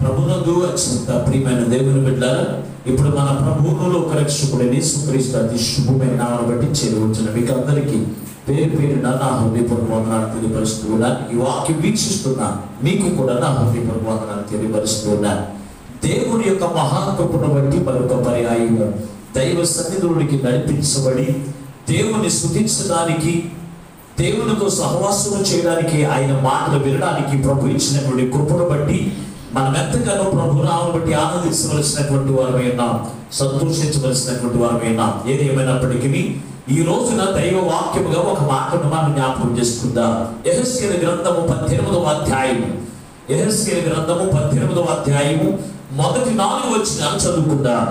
ప్రభునందు అత్యంత ప్రియమైన దేవుని బిడ్డ ఇప్పుడు మన ప్రభువులో ఒక రక్షకుడని సుక్రీస్తు అతి శుభమైన నామను బట్టి చేరవచ్చిన మీకు అందరికీ పేరు పేరున నా హృదయపూర్వక వందనాలు తెలియపరుస్తూ ఉన్నాను ఈ వాక్యం వీక్షిస్తున్నా మీకు కూడా నా హృదయపూర్వక వందనాలు తెలియపరుస్తూ ఉన్నాను దేవుని యొక్క మహాకృపను బట్టి మరొక పర్యాయము దైవ సన్నిధుడికి నడిపించబడి దేవుని స్థుతించడానికి దేవునితో సహవాసము చేయడానికి ఆయన మాటలు వినడానికి ప్రభు ఇచ్చినటువంటి కృపను బట్టి మనం ఎంతగానో ప్రభు నామను బట్టి ఆనందించవలసినటువంటి వారమై ఉన్నాం సంతోషించవలసినటువంటి వారమై ఉన్నాం ఏది ఏమైనప్పటికీ ఈ రోజున దైవ వాక్యముగా ఒక మాటను మనం జ్ఞాపకం చేసుకుందాం యహస్కేల గ్రంథము పద్దెనిమిదవ అధ్యాయము యహస్కేల గ్రంథము పద్దెనిమిదవ అధ్యాయము మొదటి నాలుగు వచ్చిన చదువుకుందాం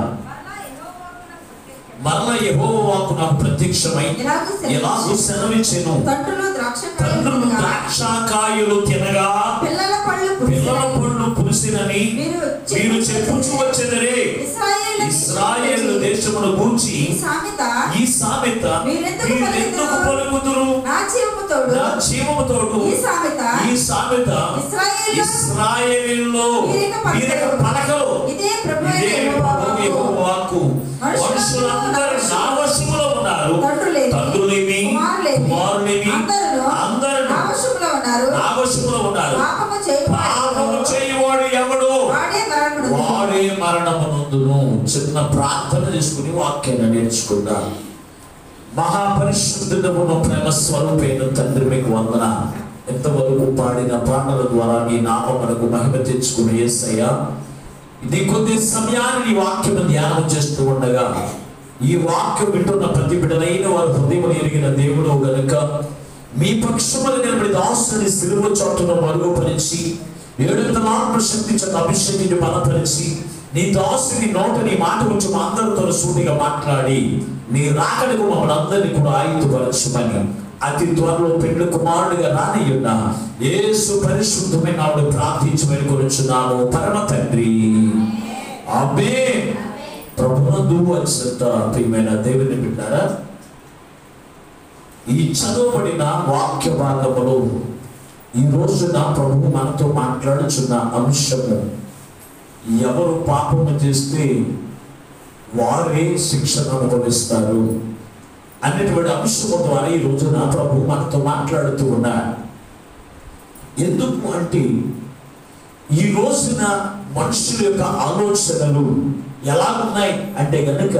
మరలా యెహోవా వాక్కు నాకు మరల యెహోవా వాక్కు నాకు ప్రత్యక్షమై ఎలాగూ సెలవిచ్చెను. ఎలాగూ సెలవిచ్చెను తండ్రులు ద్రాక్ష తండ్రులు ద్రాక్షకాయలు తినగా పిల్లల పళ్ళు పిల్లల పులిసినని పళ్ళు పులిసినని మీరు మీరు చెప్పుచు వచ్చేదరే ఇశ్రాయేలు ఇస్రాయేల్ దేశమును గూర్చి ఈ సామెత ఈ సామెత మీరెందుకు మీరెందుకు పలుకుదురు? పలుకుదురు నా జీవముతోడు నా జీవముతోడు ఈ సామెత ఈ సామెత ఇశ్రాయేలు ఇస్రాయేలీలో మీరిక పలకరు. మీరిక పలకరు ఇదే ప్రభువైన ఇదే యెహోవా ప్రభువు యెహోవా వాక్కు మనుషులందరూ నా వశములో ఉన్నారు తండ్రులేమి, తండ్రులేమి కుమారులేమి, కుమారులేమి అందరూ అందరూ నా వశములో ఉన్నారు నా వశములో ఉన్నారు పాపము చేయువాడు పాపము చేయువాడు ఎవడు వాడే మరణుడు వాడే మరణమునందును చిన్న ప్రార్థన చేసుకుని వాక్యాన్ని నేర్చుకుందాం మహాపరిశుద్ధుడమును ప్రేమ స్వరూపైన తండ్రి మీకు వందన ఎంతవరకు పాడిన పాటల ద్వారా నీ నామమునకు మహిమ తెచ్చుకుని ఏసయ్యా ఇది కొద్ది సమయాన్ని ఈ వాక్యం ధ్యానం చేస్తూ ఉండగా ఈ వాక్యం వింటున్న ప్రతి బిడ్డలైన వారి హృదయం ఎరిగిన దేవుడు గనుక మీ పక్షములు నిలబడి దాసుని సిలువ చోటును మరుగుపరిచి ఏడంతలాత్మ శక్తి చేత అభిషేకిని బలపరిచి నీ దాసుని నోట నీ మాట గురించి మా అందరితో సూటిగా మాట్లాడి నీ రాకడకు మమ్మల్ని అందరినీ కూడా ఆయుధపరచమని అతి త్వరలో పెండ్లి కుమారుడిగా రానయ్యున్న యేసు పరిశుద్ధమైన ఆవిడ ప్రార్థించమని కొనుచున్నాము పరమ తండ్రి అబ్బే ప్రభునందు అత్యంత ప్రియమైన దేవుని బిడ్డారా ఈ చదవబడిన వాక్య భాగములో ఈ రోజున ప్రభు మనతో మాట్లాడుచున్న అంశము ఎవరు పాపము చేస్తే వారే శిక్షణ అనుభవిస్తారు అనేటువంటి అంశము ద్వారా ఈ రోజున ప్రభు మనతో మాట్లాడుతూ ఉన్నారు ఎందుకు అంటే ఈ రోజున మనుషుల యొక్క ఆలోచనలు ఎలా ఉన్నాయి అంటే గనుక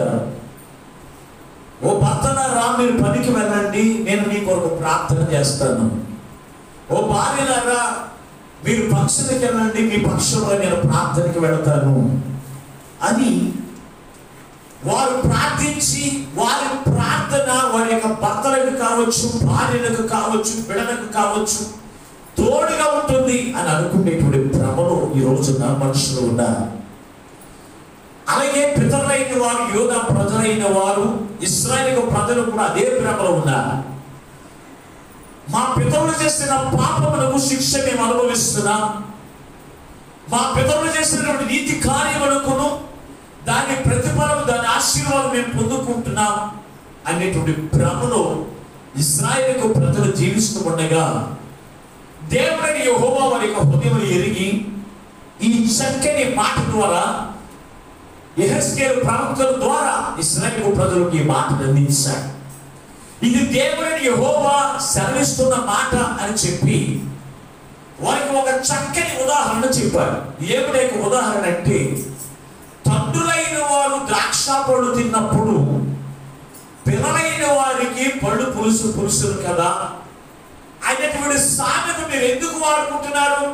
ఓ భర్తనారా మీరు పనికి వెళ్ళండి నేను మీ కొరకు ప్రార్థన చేస్తాను ఓ భార్యలారా మీరు పక్షులకి వెళ్ళండి మీ పక్షంలో నేను ప్రార్థనకి వెళతాను అని వారు ప్రార్థించి వారి ప్రార్థన వారి యొక్క భర్తలకు కావచ్చు భార్యలకు కావచ్చు బిడలకు కావచ్చు తోడుగా ఉంటుంది అని అనుకునేటువంటి భ్రమలో ఈ రోజున మనుషులు ఉన్నారు అలాగే పితరులైన వారు యోధ ప్రజలైన వారు ఇస్రాయల్ ప్రజలు కూడా అదే భ్రమలో ఉన్నారు మా పితరులు చేసిన పాపములకు శిక్ష మేము అనుభవిస్తున్నాం మా పితరులు చేసినటువంటి నీతి కార్యములకును దాని ప్రతిఫలం దాని ఆశీర్వాదం మేము పొందుకుంటున్నాం అనేటువంటి భ్రమలో ఇస్రాయేల్కు ప్రజలు జీవిస్తూ ఉండగా దేవుడని యెహోవా వారి యొక్క హృదయం ఎరిగి ఈ చక్కని మాట ద్వారా యెహెజ్కేలు ప్రవక్తల ద్వారా ఇస్రాయేల్ ప్రజలకు ఈ మాటను అందించాడు ఇది దేవుడిని యెహోవా సెలవిస్తున్న మాట అని చెప్పి వారికి ఒక చక్కని ఉదాహరణ చెప్పారు ఏమిటి యొక్క ఉదాహరణ అంటే తండ్రులైన వారు ద్రాక్ష పళ్ళు తిన్నప్పుడు పిల్లలైన వారికి పళ్ళు పులుసు పులుసులు కదా అయినటువంటి సామెత మీరు ఎందుకు వాడుకుంటున్నారు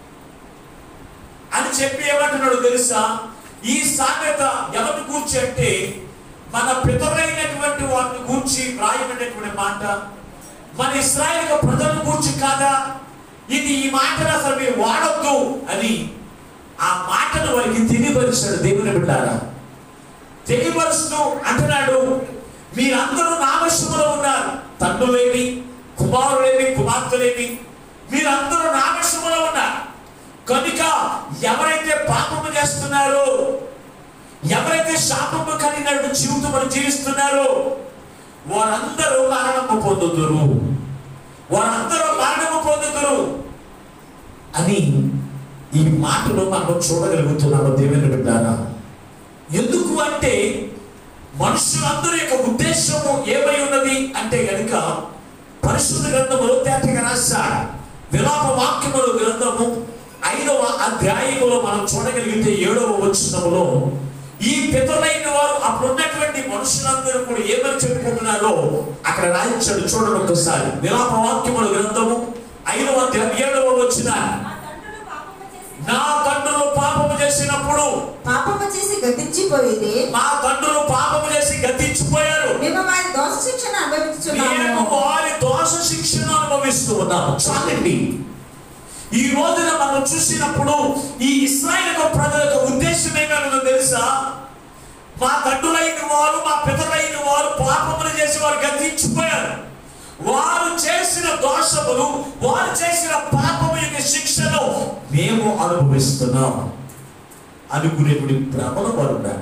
అని చెప్పి ఏమంటున్నాడు తెలుసా ఈ సామెత ఎవరిని కూర్చి అంటే మన పితరులైనటువంటి వారిని కూర్చి వ్రాయబడినటువంటి మాట మన ఇస్రాయేల్ ప్రజలను కూర్చి కాదా ఇది ఈ మాటను అసలు మీరు వాడొద్దు అని ఆ మాటను వారికి తెలియపరిచాడు దేవుని బిడ్డారా తెలియపరుస్తూ అంటున్నాడు మీరందరూ నామశములో ఉన్నారు తండ్రులేమి కుమారులేమి కుమార్తెలేమి మీరందరూ నామశములో ఉన్నారు కనుక ఎవరైతే పాపము చేస్తున్నారో ఎవరైతే శాపము కలిగిన జీవితం జీవిస్తున్నారో వారందరూ మరణము పొందుదురు వారందరూ మరణము పొందుదురు అని ఈ మాటలు మనం చూడగలుగుతున్నాము దేవుని బిడ్డారా ఎందుకు అంటే మనుషులందరి యొక్క ఉద్దేశము ఏమై ఉన్నది అంటే గనుక పరిశుద్ధ గ్రంథములో తేటగా రాశాడు విలాప వాక్యములు గ్రంథము ఐదవ అధ్యాయములో మనం చూడగలిగితే ఏడవ వచనములో ఈ పితరులైన వారు అప్పుడు ఉన్నటువంటి మనుషులందరూ కూడా ఏమని చెప్పుకుంటున్నారో అక్కడ రాయించాడు చూడండి ఒకసారి విలాప వాక్యముల గ్రంథము ఐదవ అధ్యాయం ఏడవ వచ్చిన మా తండ్రులు నా తండ్రులు పాపము చేసి పాపము చేసినప్పుడు పాపము చేసి గతించిపోయేది మా తండ్రులు పాపము చేసి గతించిపోయారు మేము వారి దోష శిక్షణ మేము అనుభవించుచున్నాము వారి దోష శిక్షణ అనుభవిస్తూ ఉన్నాము చాలండి ఈ రోజున మనం చూసినప్పుడు ఈ ఇస్రాయల్ యొక్క ప్రజల యొక్క ఉద్దేశం ఏమైనా తెలుసా మా తండ్రులైన వారు మా పితరులైన వారు పాపములు చేసి వారు గతించిపోయారు వారు చేసిన దోషములు వారు చేసిన పాపము యొక్క శిక్షను మేము అనుభవిస్తున్నాం అనుకునేటువంటి భ్రమలు వారు ఉన్నారు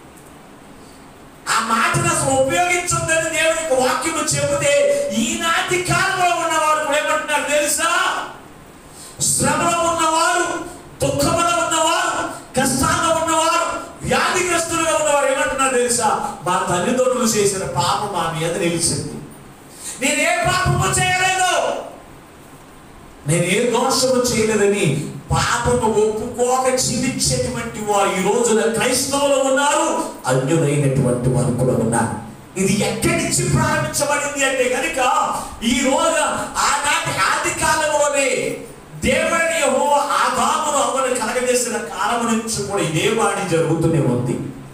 ఆ మాటను అసలు ఉపయోగించొద్దని దేవుని యొక్క వాక్యము చెబితే ఈనాటి కాలంలో ఉన్నవారు కూడా ఏమంటున్నారు తెలుసా శ్రమలో ఉన్నవారు దుఃఖములో ఉన్నవారు కష్టాల్లో ఉన్నవారు వ్యాధిగ్రస్తులుగా ఉన్నవారు ఏమంటున్నారు తెలుసా మా తల్లిదండ్రులు చేసిన పాపం మా మీద నిలిచింది నేను ఏ పాపము చేయలేదు నేను ఏ దోషము చేయలేదని పాపము ఒప్పుకోక జీవించేటువంటి వారు ఈ రోజున క్రైస్తవులు ఉన్నారు అన్యులైనటువంటి వారు కూడా ఉన్నారు ఇది ఎక్కడి నుంచి ప్రారంభించబడింది అంటే కనుక ఈ రోజు ఆనాటి ఆది కాలంలోనే దేవుని యెహోవా ఆదామును అవ్వను కలగజేసిన కాలం నుంచి కూడా ఇదే వాడి జరుగుతూనే ఉంది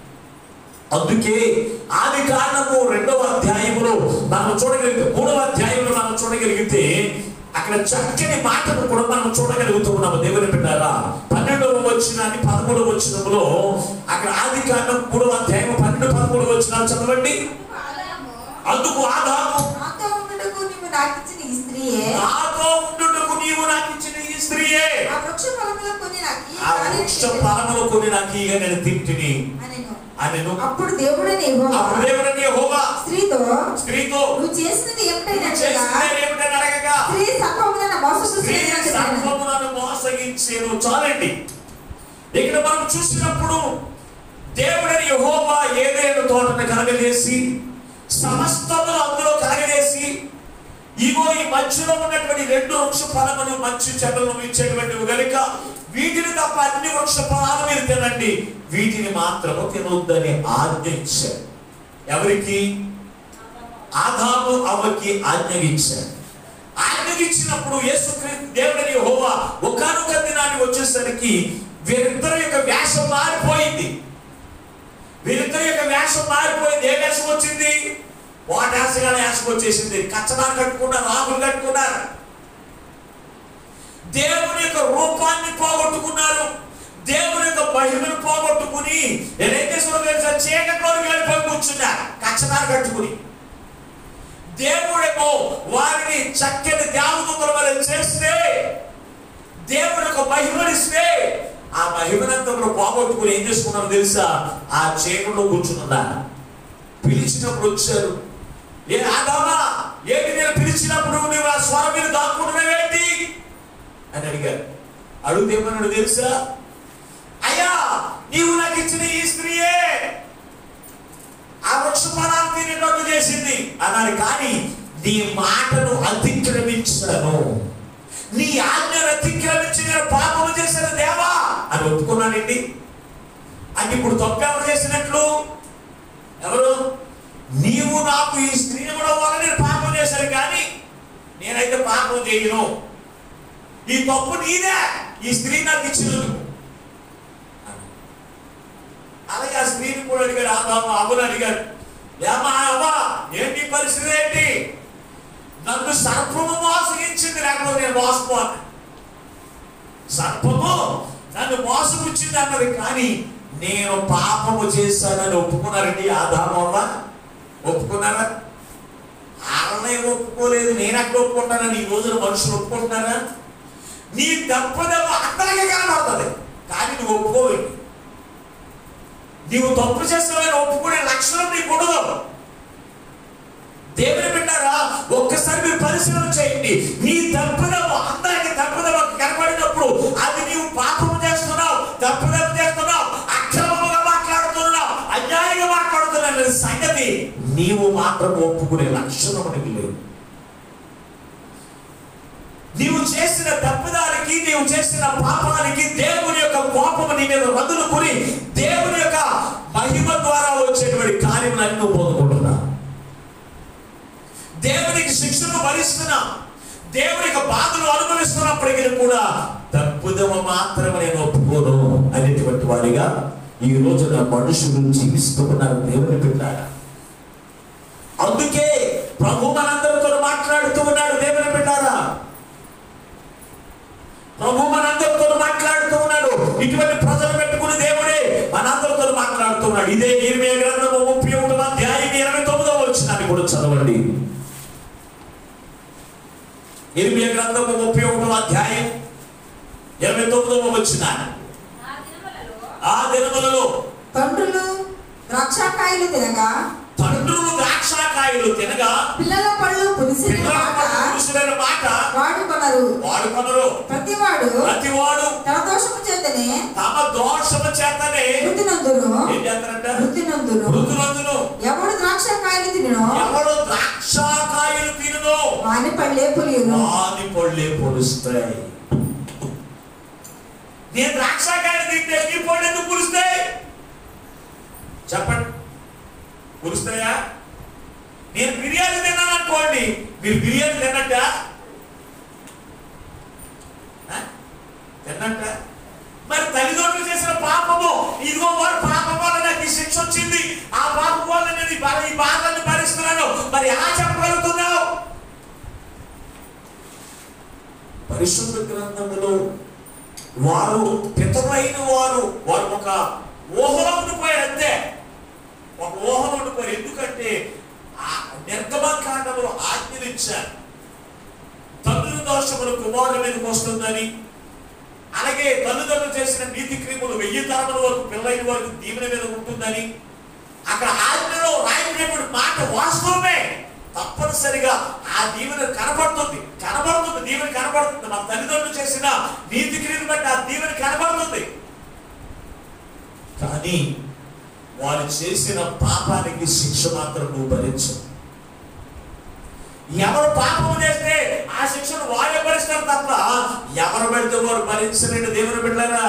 అందుకే ఆది కారణము రెండవ అధ్యాయములో మనం చూడగలిగితే మూడవ అధ్యాయంలో మనం చూడగలిగితే అక్కడ చక్కని మాటను కూడా మనం చూడగలుగుతున్నాము దేవుని బిడ్డారా పన్నెండవ వచ్చినాన్ని పదమూడవ వచ్చినములో అక్కడ ఆది కారణం మూడవ అధ్యాయం పన్నెండు పదమూడు వచ్చిన చదవండి అందుకు ఆదాము నాతో ఉండుటకు నీవు నాకిచ్చిన ఈ స్త్రీయే నాతో ఉండుటకు నీవు నాకు ఇచ్చిన ఈ స్త్రీయే ఆ వృక్ష ఫలములో కొన్ని నాకు ఈ ఆ కాని వృక్ష ఫలములు కొన్ని నాకు ఇక నేను తింటిని అనెను. అనెను అప్పుడు దేవుడని యెహోవా అప్పుడు దేవుడని యెహోవా స్త్రీతో స్త్రీతో నువ్వు చేసినది ఏమిటైనా చేసిందని ఏమిటని అడగగా స్త్రీ సర్పమున మోసపు స్త్రీ సర్పములను మోసగించేను చాలండి ఇక్కడ మనం చూసినప్పుడు దేవుడని యెహోవా ఏదేను తోటను కలగజేసి సమస్తమును అందులో కలగజేసి ఇగో ఈ మధ్యలో ఉన్నటువంటి రెండు వృక్ష ఫలములు మంచి చెట్లను ఇచ్చేటువంటివి కనుక వీటిని తప్ప అన్ని వృక్ష ఫలాలు మీరు తినండి వీటిని మాత్రము తినొద్దని ఆజ్ఞ ఇచ్చారు ఎవరికి ఆదాము అవ్వకి ఆజ్ఞగించారు ఆజ్ఞగించినప్పుడు యేసుక్రీస్తు దేవుడని హోవా ఒకనొక దినాన్ని వచ్చేసరికి వీరిద్దరి యొక్క వేషం మారిపోయింది వీరిద్దరి యొక్క వేషం మారిపోయింది ఏ వేషం వచ్చింది వాటాసగా వేషం వచ్చేసింది కచ్చడాలు కట్టుకున్నారు ఆకులు కట్టుకున్నారు దేవుని యొక్క రూపాన్ని పోగొట్టుకున్నారు దేవుని యొక్క మహిమను పోగొట్టుకుని ఏదైతే తెలుసా చీకట్లోకి వెళ్ళిపోయి కూర్చున్నారు కచ్చడాలు కట్టుకుని దేవుడేమో వారిని చక్కని దేవదూతల వల్ల చేస్తే దేవుడు యొక్క మహిమనిస్తే ఆ మహిమనంతా కూడా పోగొట్టుకుని ఏం చేసుకున్నారు తెలుసా ఆ చీకట్లో కూర్చున్నదా పిలిచినప్పుడు వచ్చారు ఏ ఆదామా ఏంటి నేను పిలిచినప్పుడు నువ్వు ఆ స్వరం మీద దాక్కుంటున్నావేంటి అని అడిగారు అడిగితే ఏమన్నాడు తెలుసా అయ్యా నీవు నాకు ఇచ్చిన ఈ స్త్రీయే ఆ వృక్ష ఫలాన్ని తినేటట్టు చేసింది అన్నాడు కానీ నీ మాటను అతిక్రమించాను నీ ఆజ్ఞను అతిక్రమించి నేను పాపము చేసిన దేవా అని ఒప్పుకున్నానండి అంటే ఇప్పుడు తప్పు ఎవరు చేసినట్లు ఎవరు నీవు నాకు ఈ స్త్రీని కూడా వల్ల నేను పాపం చేశాను కానీ నేనైతే పాపం చేయను ఈ తప్పు నీదే ఈ స్త్రీ నాకు ఇచ్చినందుకు అలాగే ఆ స్త్రీని కూడా అడిగాడు ఆదాము అవ్వను అడిగాడు ఏమా అవ్వ ఏంటి ఈ పరిస్థితి ఏంటి నన్ను సర్పము మోసగించింది లేకపోతే నేను మోసపోను సర్పము నన్ను మోసపుచ్చింది అన్నది కానీ నేను పాపము చేశానని ఒప్పుకున్నారండి ఆదాము అవ్వ ఒప్పుకున్నారా వాళ్ళనే ఒప్పుకోలేదు నేను ఎక్కడ ఒప్పుకుంటానని ఈ రోజున మనుషులు ఒప్పుకుంటున్నారా నీ తప్పదేమో అందరికీ కనబడుతుంది కానీ నువ్వు ఒప్పుకోవేంటి నీవు తప్పు చేస్తావని ఒప్పుకునే లక్షణం నీకు ఉండదు దేవుని బిడ్డారా ఒక్కసారి మీరు పరిశీలన చేయండి నీ తప్పుదము అందరికి తప్పుదము కనబడినప్పుడు అది నీవు పాపము అనే సంగతి నీవు మాత్రం ఒప్పుకునే లక్షణం నీకు లేదు నీవు చేసిన తప్పుదానికి నీవు చేసిన పాపానికి దేవుని యొక్క కోపము నీ మీద రదులుకుని దేవుని యొక్క మహిమ ద్వారా వచ్చేటువంటి కార్యములన్నీ నువ్వు పొందుకుంటున్నా దేవునికి శిక్షను భరిస్తున్నా దేవునికి బాధలు అనుభవిస్తున్నప్పటికీ కూడా తప్పుదమ మాత్రమే నేను ఒప్పుకోను అనేటువంటి వారిగా ఈ రోజున మనుషులు జీవిస్తూ ఉన్నారు దేవుని పెట్టారా అందుకే ప్రభు మనందరితో మాట్లాడుతూ ఉన్నాడు దేవుని పెట్టారా ప్రభు మనందరితో మాట్లాడుతూ ఉన్నాడు ఇటువంటి ప్రజలు పెట్టుకుని దేవుడే మనందరితో మాట్లాడుతూ ఉన్నాడు ఇదే ఇరవై గ్రంథము ముప్పై ఒకటో అధ్యాయం ఇరవై తొమ్మిదవ వచ్చినాన్ని కూడా చదవండి ఇరవై గ్రంథము ముప్పై ఒకటో అధ్యాయం ఇరవై తొమ్మిదవ వచ్చిన ఆ దినములలో ఆ దినములలో తండ్రులు ద్రాక్షకాయలు తినగా తండ్రులు ద్రాక్షకాయలు తినగా పిల్లల పళ్ళు పులిసిన పిల్లల మాట పురుషులైన మాట వాడుకొనరు వాడుకొనరు ప్రతివాడు ప్రతివాడు తన దోషము చేతనే తమ దోషము చేతనే వృద్ధి నందును ఏం చేస్తారంట వృద్ధి నందును మృదులందును ఎవడు ద్రాక్షకాయలు తినో ఎవడు ద్రాక్షకాయలు తినదో వాని పళ్ళే పులియును వాని పళ్ళే పొలుస్తాయి నేను ద్రాక్షకాయలు తింటే నీ పళ్ళు ఎందుకు పులుస్తాయి చెప్పండి పులుస్తాయా నేను బిర్యానీ తిన్నాను అనుకోండి మీరు బిర్యానీ తిన్నట్ట తిన్నట్ట మరి తల్లిదండ్రులు చేసిన పాపము ఇదిగో వారు పాపం వల్ల నాకు ఈ శిక్ష వచ్చింది ఆ పాపం వల్ల నేను ఈ బాధ ఈ బాధలను భరిస్తున్నాను మరి ఎలా చెప్పగలుగుతున్నావు పరిశుద్ధ గ్రంథములో వారు పితరైన వారు వారు ఒక ఊహలో ఉండిపోయారు అంతే ఒక ఊహలో ఉండిపోయారు ఎందుకంటే ఆ నిర్గమకాండంలో ఆజ్ఞలు ఇచ్చారు తల్లుల దోషములు కుమారుల మీదకి వస్తుందని అలాగే తల్లిదండ్రులు చేసిన నీతి క్రియములు వెయ్యి తరముల వరకు పిల్లైన వరకు దీవెన మీద ఉంటుందని అక్కడ ఆజ్ఞలో రాయబడినటువంటి మాట వాస్తవమే తప్పనిసరిగా ఆ దీవెన కనబడుతుంది కనబడుతుంది దీవెన కనబడుతుంది మన తల్లిదండ్రులు చేసిన నీతి క్రియను బట్టి ఆ దీవెన కనబడుతుంది కానీ వారు చేసిన పాపానికి శిక్ష మాత్రం నువ్వు భరించు ఎవరు పాపం చేస్తే ఆ శిక్షను వారే భరిస్తారు తప్ప ఎవరు పెడితే వారు భరించలేని దేవుని బిడ్డారా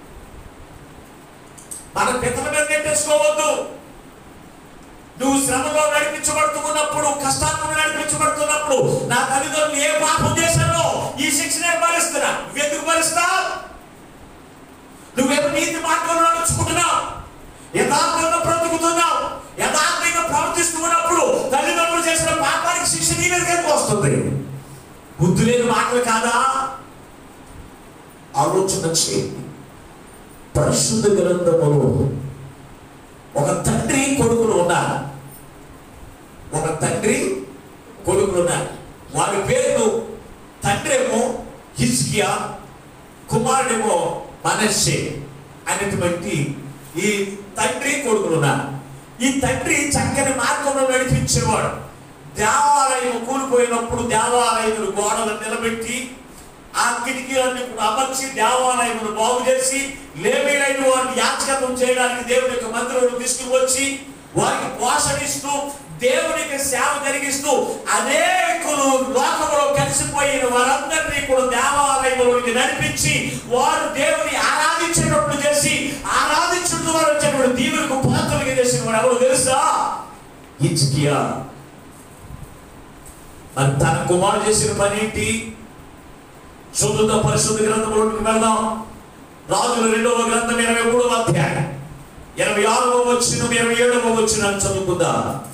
మన పితల మీద నెట్టేసుకోవద్దు నువ్వు శ్రమలో నడిపించబడుతూ ఉన్నప్పుడు కష్టాలను నడిపించబడుతున్నప్పుడు నా తల్లిదండ్రులు ఏ పాపం చేశారో ఈ శిక్ష నేను భరిస్తున్నా నువ్వెందుకు భరిస్తావు నువ్వేమో నీతి మార్గంలో నడుచుకుంటున్నావు యథార్థంగా బ్రతుకుతున్నావు యథార్థంగా ప్రవర్తిస్తున్నప్పుడు తల్లిదండ్రులు చేసిన పాపానికి శిక్ష నీ మీదకి వస్తుంది బుద్ధి లేని మాటలు కాదా ఆలోచన చేయండి పరిశుద్ధ గ్రంథములో ఒక తండ్రి కొడుకులు ఉన్నారు ఒక తండ్రి కొడుకులు ఉన్నారు వారి పేర్లు తండ్రి ఏమో హిజ్కియా కుమారుడేమో మనస్సే అనేటువంటి ఈ తండ్రి కొడుకులు ఉన్నారు ఈ తండ్రి చక్కని మార్గంలో నడిపించేవాడు దేవాలయం కూలిపోయినప్పుడు దేవాలయములు గోడలు నిలబెట్టి ఆ కిటికీలన్నీ కూడా అమర్చి దేవాలయమును బాగు చేసి లేవీలైన వారిని యాచకత్వం చేయడానికి దేవుని యొక్క మందిరంలో తీసుకుని వచ్చి వారికి పోషణ ఇస్తూ దేవునికి సేవ జరిగిస్తూ అనేకులు లోకంలో కలిసిపోయిన వారందరినీ కూడా దేవాలయంలోకి నడిపించి వారు దేవుని ఆరాధించేటప్పుడు చేసి ఆరాధించడం ద్వారా వచ్చేటువంటి దీవులకు పాత్రలుగా చేసిన వాడు ఎవరు తెలుసా ఇజ్కియా మరి తన కుమారుడు చేసిన పని ఏంటి శుద్ధ పరిశుద్ధ గ్రంథంలోకి వెళ్దాం రాజుల రెండవ గ్రంథం ఇరవై మూడవ అధ్యాయం ఇరవై ఆరవ వచ్చిన ఇరవై ఏడవ వచ్చిన చదువుకుందా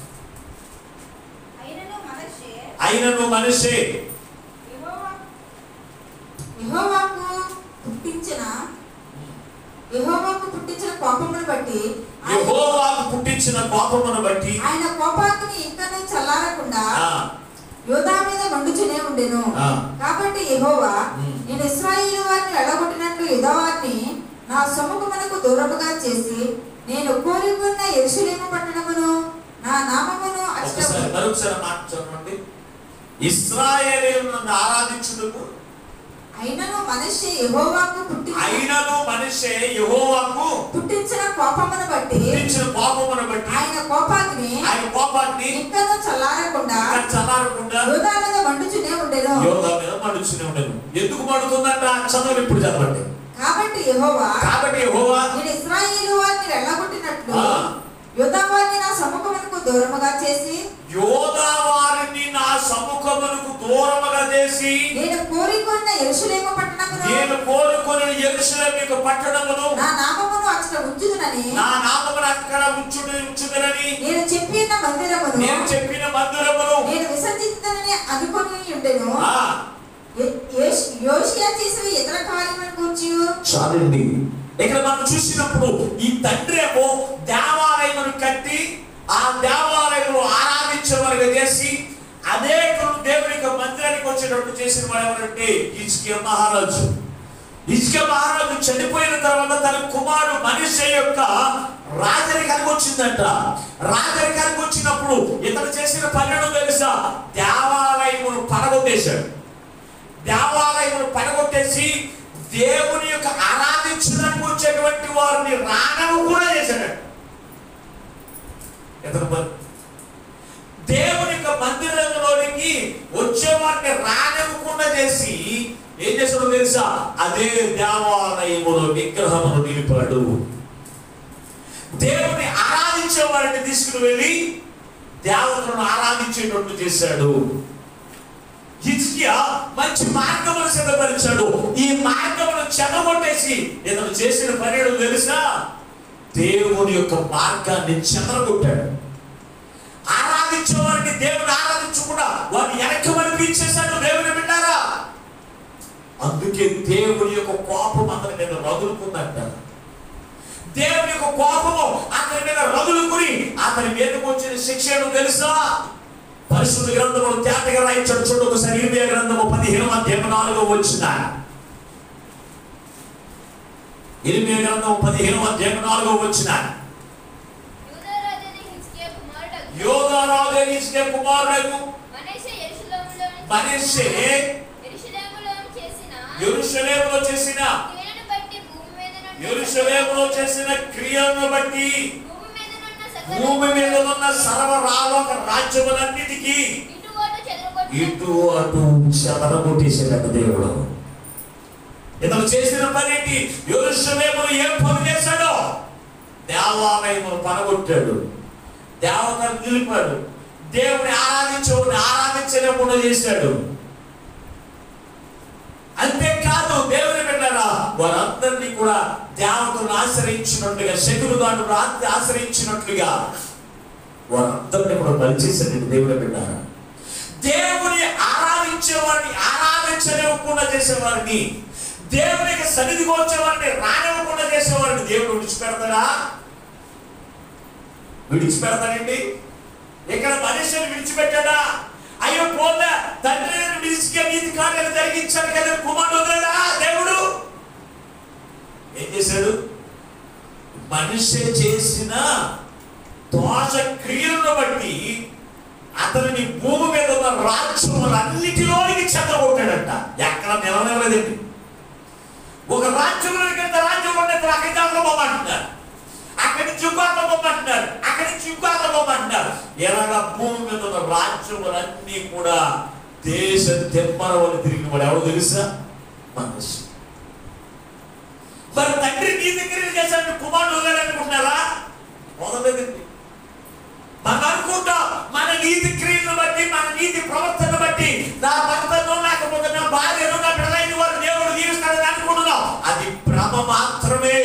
అయినను మనష్షే అయినను మనిషి యెహోవా యెహోవాకు పుట్టించిన యెహోవాకు పుట్టించిన కోపమును బట్టి ఆయన- యెహోవాకు పుట్టించిన కోపమును బట్టి ఆయన కోపాగ్ని ఇంకనూ చల్లారకుండా ఆ, యోధా మీద మండుచునే ఉండెను ఆ. కాబట్టి యెహోవా ఉమ్. నేను ఇస్రాయేలు వారిని ఎడగొట్టినట్లు యుధవారిని నా సొమ్ముకునకు దూరముగా చేసి నేను కోరుకున్న ఎరుషలేము పట్టణమును నా నామమును ఒకసారి అష్టము- మరొకసారి మాట చదవండి ఇస్రాయేలీలను ఆరాధించుటకు అయినను మనిషి యెహోవాకు పుట్టి అయినను మనిషి యెహోవాకు పుట్టించిన కోపమును బట్టి పుట్టించిన కోపమును బట్టి ఆయన కోపాగ్ని ఆయన కోపాన్ని ఇంకనూ చల్లారకుండా ఇంకా చల్లారకుండా యోధా మీద మండుచునే ఉండెను యోగా మీద మండుచునే ఉండను ఎందుకు మండుతుందంట చదువు ఇప్పుడు చదవండి కాబట్టి యెహోవా కాబట్టి యెహోవా నేను ఇస్రాయేలు వారిని వెళ్ళగొట్టినట్లు ఆ. యోధా వారిని నా సముఖమునకు దూరముగా చేసి యోధా వారిని నా సముఖమునకు దూరముగా చేసి నేను కోరికొన్న ఎరుషులేమ పట్టణమును నేను కోరుకొని ఎరుసలేం యొక్క పట్టణమును నా నామమును అక్కడ ఉంచుదునని నా నామమును అక్కడ ఉంచుడు ఉంచుదనని నేను చెప్పిన మందిరమును నేను చెప్పిన మందిరమును నేను విసర్జించనని అనుకొని ఉండెను ఆ, ఏ- యోష్- యోషియా చేసిన ఇతర కార్యములను కూర్చి చాలండి ఇక్కడ మనం చూసినప్పుడు ఈ తండ్రి ఏమో దేవాలయమును కట్టి ఆ దేవాలయంలో ఆరాధించే చేసి అదే దేవుని యొక్క మందిరానికి వచ్చేటట్టు చేసిన వాడు ఎవరంటే ఇజ్కియా మహారాజు ఇజ్కియా మహారాజు చనిపోయిన తర్వాత తన కుమారుడు మనిషి యొక్క రాజరికానికి వచ్చిందంట రాజరికానికి వచ్చినప్పుడు ఇతను చేసిన పనులు తెలుసా దేవాలయమును పడగొట్టేశాడు దేవాలయమును పడగొట్టేసి దేవుని యొక్క ఆరాధించడానికి వచ్చేటువంటి వారిని రానము కూడా చేశాడు ఇతను పని. దేవుని యొక్క మందిరంలోనికి వచ్చే వారిని రానివ్వకుండా చేసి ఏం చేశాడో తెలుసా అదే దేవాలయములో విగ్రహమును నిలిపాడు దేవుని ఆరాధించే వారిని తీసుకుని వెళ్ళి దేవతలను ఆరాధించేటట్టు చేశాడు హిజ్కియా మంచి మార్గమును సిద్ధపరిచాడు ఈ మార్గమును చెదగొట్టేసి ఇతను చేసిన పని ఏంటో తెలుసా దేవుని యొక్క మార్గాన్ని చెదరగొట్టాడు ఆరాధించే వారిని దేవుని ఆరాధించకుండా వారిని వెనక్కి మనిపించేశాడు దేవుని విన్నారా అందుకే దేవుని యొక్క కోపం అతని మీద రగులుకుందంట దేవుని యొక్క కోపము అతని మీద రగులుకుని అతని మీదకు వచ్చిన శిక్ష ఏంటో తెలుసా పరిశుద్ధ గ్రంథములు తేటగా రాయించాడు చూడు ఒకసారి ఇరవై గ్రంథము పదిహేను అధ్యాయం నాలుగో వచ్చిన ఇరవై గ్రంథము పదిహేను అధ్యాయం నాలుగో వచ్చిన యూదరాజైన హిజ్కియా కుమారుడగు యోధారాజు ఇస్తే కుమారుడు మనష్షే యెరూషలేములో మనష్షే యెరూషలేములో చేసిన యెరూషలేములో చేసిన క్రియలను బట్టి భూమి మీద నుండి యెరూషలేములో చేసిన క్రియలను బట్టి భూమి మీద నున్న సకల భూమి మీద ఉన్న సర్వరాలోక రాజ్యములన్నిటికీ ఇటు అటు చెదరగొట్టిన ఇటు అటు చెదరగొట్టేసాడట దేవుడు ఇతను చేసిన పని ఏంటి యోరుషలేమును ఏం పని చేశాడో దేవాలయమును పనగొట్టాడు దేవతను నిలిపాడు దేవుని ఆరాధించేవాడిని ఆరాధించలేకుండా చేశాడు అంతేకాదు దేవుని బిడ్డారా వారందరినీ కూడా దేవతలను ఆశ్రయించినట్లుగా శకులు దాంట్లో ఆశ్రయించినట్లుగా వారందరినీ కూడా బలిచేశాడండి దేవుని బిడ్డారా దేవుని ఆరాధించేవారిని ఆరాధించనివ్వకుండా చేసేవారిని దేవునికి సన్నిధికి వచ్చేవారిని రానివ్వకుండా చేసేవారిని దేవుడు విడిచిపెడతాడా విడిచిపెడతాడండి ఇక్కడ మనిషిని విడిచిపెట్టాడా అయ్యో పోదా తండ్రి విడిచికే నీతి కార్యాలు జరిగించాడు కదా కుమారుడు వదిలాడా దేవుడు ఏం చేశాడు మనిషి చేసిన దోష క్రియలను బట్టి అతనిని భూమి మీద ఉన్న రాజ్యములన్నిటిలోనికి చెత్తగొట్టాడంట ఎక్కడ నిలవలేదండి ఒక రాజ్యంలోకి ఇంత రాజ్యం ఉన్నది అక్కడ పోమంటున్నారు అక్కడి నుంచి ఇంకొక పోమంటున్నారు అక్కడి నుంచి ఇంకొక పోమంటున్నారు ఎలాగా భూమి మీద ఉన్న రాజ్యములన్నీ కూడా దేశ తెమ్మరం అని తిరిగి వాడు ఎవరు తెలుసా మనిషి మరి తండ్రి నీ దగ్గర చేశాడు కుమారుడు వదలనుకుంటున్నారా వదలదండి మనం అనుకుంటాం మన నీతి క్రియలను బట్టి మన నీతి ప్రవర్తన బట్టి నా భర్తను లేకపోతే నా భార్యను నా పిల్లలైన వారు దేవుడు దీవిస్తాడని అనుకుంటున్నాం అది భ్రమ మాత్రమే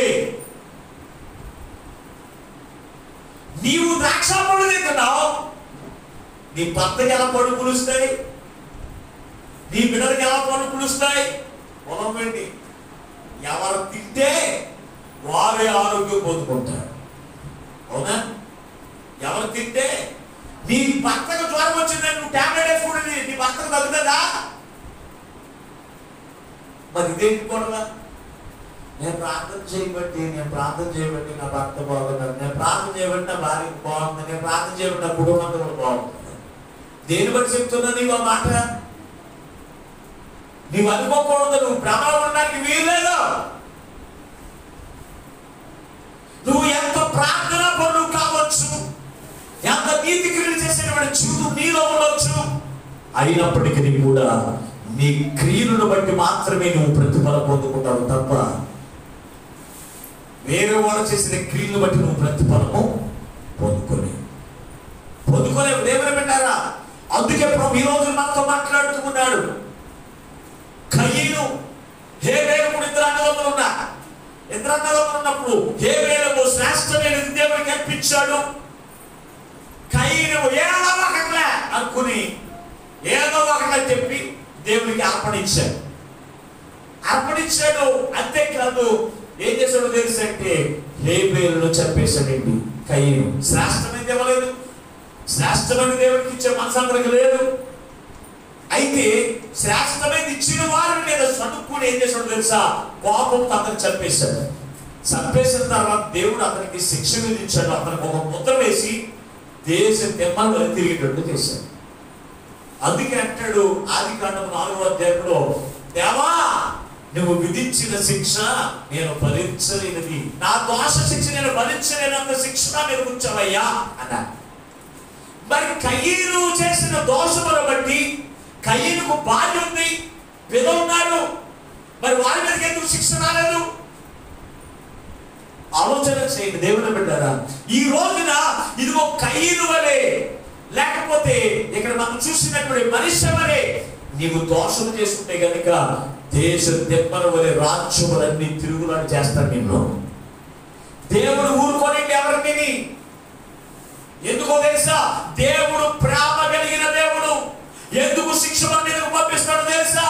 నీవు ద్రాక్ష పళ్ళు తింటున్నావు నీ భర్తకి ఎలా పళ్ళు పులుస్తాయి నీ బిడ్డలకి ఎలా పళ్ళు పులుస్తాయి పొలం ఏంటి ఎవరు తింటే వారే ఆరోగ్యం పొందుకుంటారు అవునా ఎవరు తింటే నీ భర్తకు జ్వరం వచ్చిందని నువ్వు టాబ్లెట్ వేసుకుంటుంది నీ భర్తకు తగ్గుతుందా మరి ఇదేంటి గొడవ నేను ప్రార్థన చేయబట్టి నేను ప్రార్థన చేయబట్టి నా భర్త బాగున్నాడు నేను ప్రార్థన చేయబట్టి నా భార్య బాగుంది నేను ప్రార్థన చేయబట్టి నా కుటుంబం అంతా కూడా బాగుంటుంది దేని బట్టి చెప్తున్నా నీవు ఆ మాట నీవు అనుకోకూడదు నువ్వు భ్రమలో ఉండడానికి వీల్లేదు నువ్వు ఎంత ప్రార్థన పనులు కావచ్చు ఎంత నీతి క్రియలు చేసేటువంటి జీవితం నీలో ఉండొచ్చు అయినప్పటికీ కూడా నీ క్రియలను బట్టి మాత్రమే నువ్వు ప్రతిఫలం పొందుకుంటావు తప్ప వేరే వాళ్ళు చేసిన క్రియలను బట్టి నువ్వు ప్రతిఫలము పొందుకొని పొందుకునే దేవుని పెట్టారా అందుకే ప్రభు ఈ రోజు మనతో మాట్లాడుతూ ఉన్నాడు కయ్యను హే వేలకుడు ఇద్దరు అన్నదమ్ములు ఉన్నా ఇద్దరు అన్నదమ్ములు ఉన్నప్పుడు హే వేలకు శ్రేష్టమైనది దేవుడికి అర్పించాడు కయ్యను ఏదో ఒకట్లే అనుకుని ఏదో ఒకట్లే చెప్పి దేవునికి అర్పణించాడు అర్పణించాడు అంతేకాదు ఏం చేశాడో తెలుసు అంటే హేబేలును చంపేశాడండి కయ్యను శ్రేష్టమైనది ఇవ్వలేదు శ్రేష్టమైన దేవుడికి ఇచ్చే మనసాంతరికి లేదు అయితే శ్రేష్టమైనది ఇచ్చిన వారి మీద సనుక్కుని ఏం చేశాడో తెలుసా కోపంతో అతను చంపేశాడు చంపేసిన తర్వాత దేవుడు అతనికి శిక్ష విధించాడు అతనికి ఒక ముద్ర వేసి దేశ తెమ్మలు తిరిగేటట్టు చేశాడు అందుకే అంటాడు ఆది కాండం నాలుగో అధ్యాయంలో దేవా నువ్వు విధించిన శిక్ష నేను భరించలేనిది నా దోష శిక్ష నేను భరించలేనంత శిక్ష నా మీద ఉంచవయ్యా అన్నాడు మరి కయ్యను చేసిన దోషమును బట్టి కయ్యనుకు భార్య ఉంది పిల్ల ఉన్నారు మరి వారి మీదకి ఎందుకు శిక్ష రాలేదు ఆలోచన చేయండి దేవుని బిడ్డారా ఈ రోజున ఇదిగో కయ్యను వలె లేకపోతే ఇక్కడ మనం చూసినటువంటి మనిషి వలె నీవు దోషం చేసుకుంటే గనుక దేశ దెబ్బల వలె రాజ్యములన్నీ తిరుగులాడు చేస్తాను నిన్ను దేవుడు ఊరుకోనండి ఎవరిని ఎందుకో తెలుసా దేవుడు ప్రేమ కలిగిన దేవుడు ఎందుకు శిక్ష మన మీదకు పంపిస్తాడో తెలుసా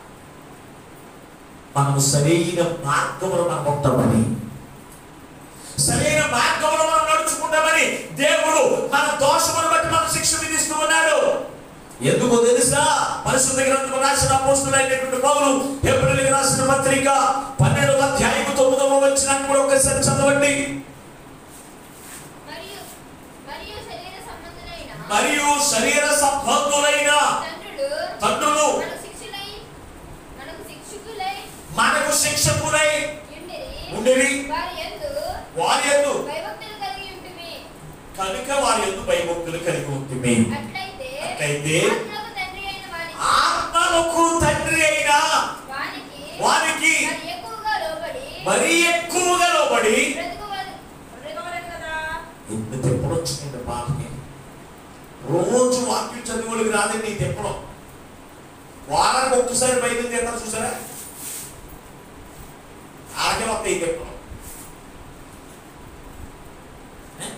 మనము సరైన మార్గములు మనం ఉంటామని సరైన మార్గంలో మనం నడుచుకుంటామని దేవుడు మన దోషమును బట్టి మన శిక్ష విధిస్తూ ఉన్నాడు ఎందుకో తెలుసా పరిశుద్ధ గ్రంథం రాసిన అపోస్తులైనటువంటి పౌలు ఏప్రిల్కి రాసిన పత్రిక పన్నెండవ అధ్యాయం తొమ్మిదవ వచ్చిన కూడా ఒకసారి చదవండి మరియు మరియు శరీర సంబంధులైన మరియు శరీర సంబంధులైన తండ్రులు తండ్రులు మనకు శిక్షులై మనకు శిక్షకులై మనకు శిక్షకులై ఉండిరి ఉండిరి. వారి యందు వారి యందు భయభక్తులు కలిగి ఉంటుమి కనుక వారి ఎందు భయభక్తులు కలిగి ఉంటుంది అట్లయితే అట్లయితే ఆత్మలకు తండ్రి అయిన వానికి ఆత్మలకు తండ్రి అయిన వానికి వానికి మరి ఎక్కువగా లోబడి మరీ ఎక్కువగా లోబడి బ్రతుకువలె- బ్రతుకువలెను కదా ఎన్ని తెప్పలు వచ్చినాయండి బాధకి రోజు వాక్యం చదివేవాళ్ళకి రాదండి ఈ తెప్పడం వారానికి ఒక్కసారి బయలుదేరి చేస్తారు చూసారా అలాగే వస్తాయి ఈ తెప్పలు ఏ?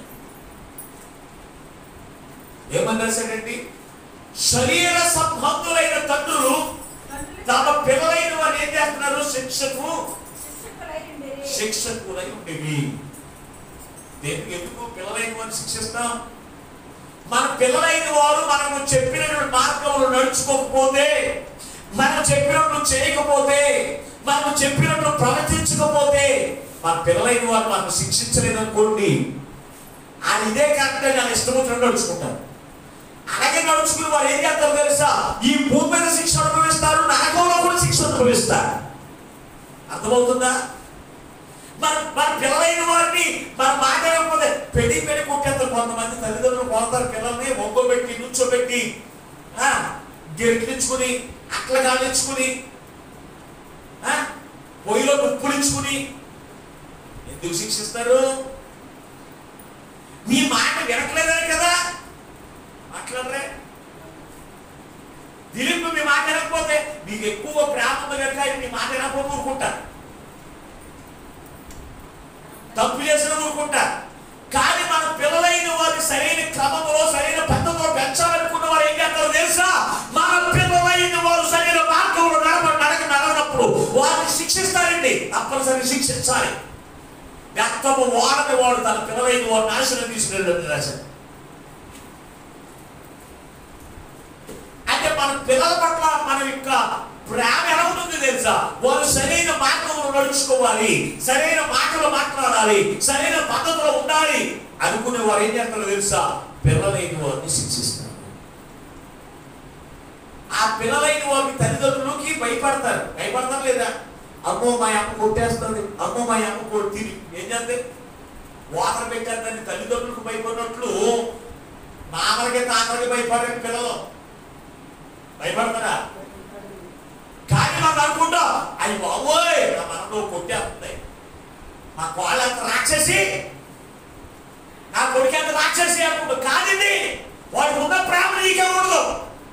ఏమని రాశాడండి శరీర సంబంధులైన తండ్రులు తమ పిల్లలైన వారు ఏం చేస్తున్నారు శిక్షకు శిక్షకులై ఉండేవి దేనికి ఎందుకు పిల్లలైన వారిని శిక్షిస్తాం మన పిల్లలైన వారు మనము చెప్పినటువంటి మార్గంలో నడుచుకోకపోతే మనం చెప్పినట్లు చేయకపోతే మనం చెప్పినట్లు ప్రవర్తించకపోతే మన పిల్లలైన వారు మనకు శిక్షించలేదనుకోండి ఆయన ఇదే కాకుండా నేను ఇష్టం వచ్చినట్టు నడుచుకుంటారు అలాగే నడుచుకుని వారు ఏం చేస్తారు తెలుసా ఈ భూమి మీద శిక్ష అనుభవిస్తారు నరకంలో కూడా శిక్ష అనుభవిస్తారు అర్థమవుతుందా మన మన పిల్లలైన వారిని మన మాట లేకపోతే పెళ్లి పెళ్లి కొట్టేస్తారు కొంతమంది తల్లిదండ్రులు కొడతారు పిల్లల్ని ఒంగోబెట్టి నుంచోబెట్టి ఆ, గెరికించుకుని అట్ల కాలించుకుని ఆ, పొయ్యిలో ఉప్పులించుకుని ఎందుకు శిక్షిస్తారు మీ మాట వినట్లేదని కదా మాట్లాడరే దిలీప్ మీ మాట వినకపోతే మీకు ఎక్కువ ప్రేమ ఉంది కనుక ఆయన మీ మాట వినకపోతే ఊరుకుంటారు తప్పు చేసిన ఊరుకుంటా కానీ మన పిల్లలైన వారిని సరైన క్రమంలో సరైన పద్ధతిలో పెంచాలనుకున్న వారు ఏం చేస్తారో తెలుసా మన పిల్లలైన వారు సరైన మార్గంలో నడప నడక నడనప్పుడు వారిని శిక్షిస్తారండి తప్పనిసరి శిక్షించాలి వ్యక్తము వాడని వాడు తన పిల్లలైన వారు నాశనం తీసుకెళ్ళి రాశాడు అంటే మన పిల్లల పట్ల మన యొక్క ప్రేమ ఎలా ఉంటుంది తెలుసా వారు సరైన మార్గంలో నడుచుకోవాలి సరైన మాటలు మాట్లాడాలి సరైన పద్ధతిలో ఉండాలి అనుకునే వారు ఏం చేస్తారో తెలుసా పిల్లలైన వారిని శిక్షిస్తారు ఆ పిల్లలైన వారికి తల్లిదండ్రులకి భయపడతారు భయపడతారు లేదా అమ్మో మా అమ్మ కొట్టేస్తుంది అమ్మో మా అమ్మ కొట్టి తిరిగి ఏం చేస్తే వాటర్ పెట్టేద్దని తల్లిదండ్రులకు భయపడినట్లు నామలకి తాతలకి భయపడే పిల్లలు భయపడతారా కానీ మనం అనుకుంటాం అయ్యి బాబోయ్ నా మనలో కొట్టేస్తుంది మా కోళ్ళ అంత రాక్షసి నా కొడుకు అంత రాక్షసి అనుకుంటా కాదండి వాడికి ఉన్న ప్రేమ నీకే ఉండదు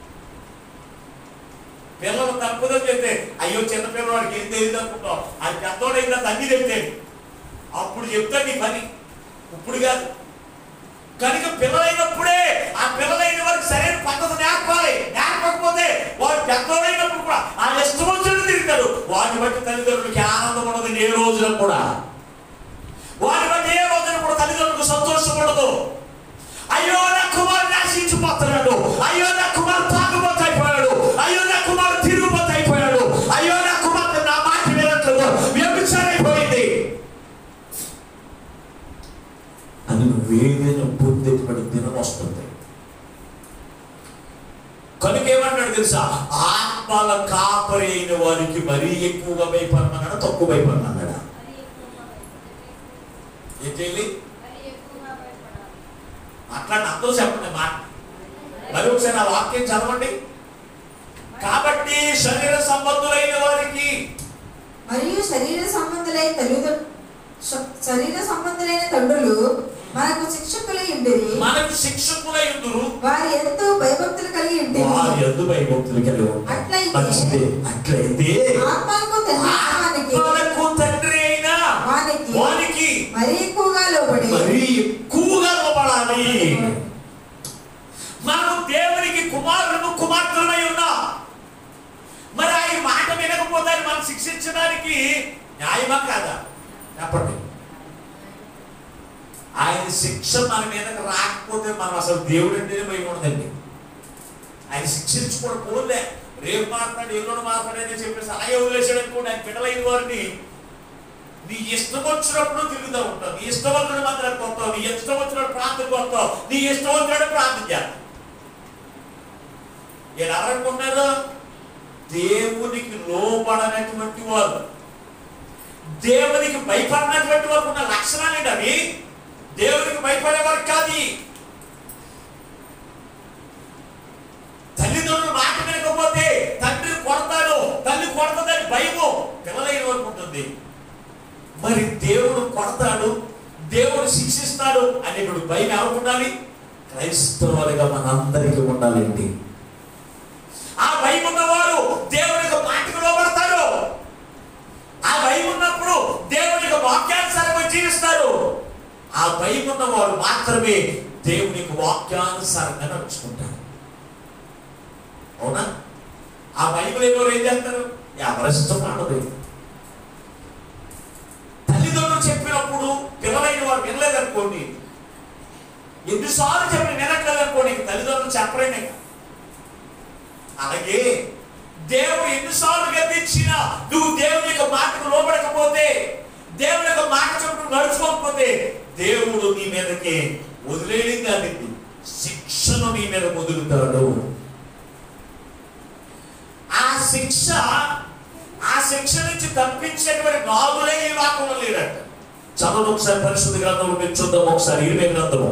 పిల్లలు తప్పుదో చెప్తే అయ్యో చిన్న పిల్లవాడికి ఏం తెలియదు అనుకుంటాం అది పెద్దోడైందా తన్ని చెప్తే అప్పుడు చెప్తా నీ పని ఇప్పుడు కాదు కనుక పిల్లలైనప్పుడే ఆ పిల్లలైన వారికి సరైన పద్ధతి నేర్పాలి నేర్పకపోతే వారు పెద్దోడైనప్పుడు కూడా ఆ ఇష్టం వచ్చినట్టు తిరుగుతారు వాటిని బట్టి తల్లిదండ్రులకి ఆనందం ఉండదు ఏ రోజున కూడా వాటిని బట్టి ఏ రోజున కూడా తల్లిదండ్రులకు సంతోషం ఉండదు అయ్యో నా కుమారుడు నాశించిపోతున్నాడు అయ్యో నా కుమారుడు తాగుబోతు అయిపోయాడు అయ్యో నా కుమారుడు తిరుగుబోతు అయిపోయాడు అయ్యో నా కుమార్తె నా మాట వినట్లేదు వ్యభిచారైపోయింది అని నువ్వేదైనా పొందేటువంటి దినం వస్తుంది కనుక ఏమన్నాడు తెలుసా ఆత్మల కాపరి అయిన వారికి మరీ ఎక్కువగా భయపడమన్నాడా తక్కువ భయపడమన్నాడా మరి ఎక్కువగా భయపడాలి. ఏం చేయాలి మరి ఎక్కువగా భయపడాలి. మాట్లాడి అందరూ చెప్పండి మాట మరి ఒకసారి ఆ వాక్యం చదవండి కాబట్టి శరీర సంబంధులైన వారికి మరియు శరీర సంబంధులైన తల్లిదండ్రులు శరీర సంబంధులైన తండ్రులు మనకు శిక్షకులై ఉండేది మనకు శిక్షకులై ఉందురు వారి ఎంతో భయభక్తులు కలిగి ఉండేది వారి ఎందు భయభక్తులు కలిగి ఉంటారు. అట్లయితే- మంచిదే అట్లయితే ఆత్మలకు తండ్రి ఆత్మలకు తండ్రి అయినా వానికి వానికి మరీ ఎక్కువగా లోబడి మరీ ఎక్కువగా లోపడాలి మనం దేవునికి కుమారులను కుమార్తెలమై ఉన్నాం మరి ఆయన మాట వినకపోతే ఆయన మనం శిక్షించడానికి న్యాయమా కాదా చెప్పండి ఆయన శిక్ష మన మీదకి రాకపోతే మనం అసలు దేవుడు అంటేనే భయం ఉండదండి ఆయన శిక్షించుకోవడం పోలే రేపు మాట్లాడి ఎల్లుండి మాట్లాడని చెప్పేసి అలాగే వదిలేసాడు అనుకోండి ఆయన పిల్లలైన వారిని నీ ఇష్టం వచ్చినప్పుడు తిరుగుతూ ఉంటావు నీ ఇష్టం వచ్చిన మందిరానికి వస్తావు నీ ఇష్టం వచ్చినప్పుడు ప్రార్థనకు వస్తావు నీ ఇష్టం వచ్చినప్పుడు ప్రార్థన చేస్తావు నేను ఎవరనుకున్నారు దేవునికి లోపడనటువంటి వారు దేవునికి భయపడినటువంటి వారికి ఉన్న లక్షణాలు ఏంటి అవి దేవునికి భయపడేవారు కాదు ఈ. తల్లిదండ్రులు మాట వినకపోతే తండ్రి కొడతాడు తల్లి కొడతాదని భయము పిల్లలైన వరకు ఉంటుంది మరి దేవుడు కొడతాడు దేవుడు శిక్షిస్తాడు అనేటువంటి భయం ఎవరికి ఉండాలి క్రైస్తవులుగా మనందరికీ ఉండాలండి ఆ భయం ఉన్నవారు దేవునికి మాటకు లోబడతారు ఆ భయం ఉన్నప్పుడు దేవునికి వాక్యానుసారంగా జీవిస్తారు ఆ భయం ఉన్నవారు మాత్రమే దేవునికి వాక్యానుసారంగా నడుచుకుంటారు అవునా ఆ బైబిల్ ఎవరు ఏం చేస్తారు ఎవరిష్టం ఆడదు తల్లిదండ్రులు చెప్పినప్పుడు పిల్లలైన వారు వినలేదనుకోండి ఎన్నిసార్లు చెప్పి వినట్లేదనుకోండి ఇంక తల్లిదండ్రులు చెప్పలేనే అలాగే దేవుడు ఎన్నిసార్లు గద్దించినా నువ్వు దేవుని యొక్క మాటకు లోబడకపోతే దేవుని యొక్క మాట చెప్పు నడుచుకోకపోతే దేవుడు నీ మీదకి వదిలేయడం కాదు శిక్షను నీ మీద వదులుతాడు ఆ శిక్ష ఆ శిక్ష నుంచి తప్పించేటువంటి నాలుగులే ఈ వాక్యంలో లేడట చదవండి ఒకసారి పరిశుద్ధ గ్రంథంలో మీరు చూద్దాం ఒకసారి ఇరిమే గ్రంథము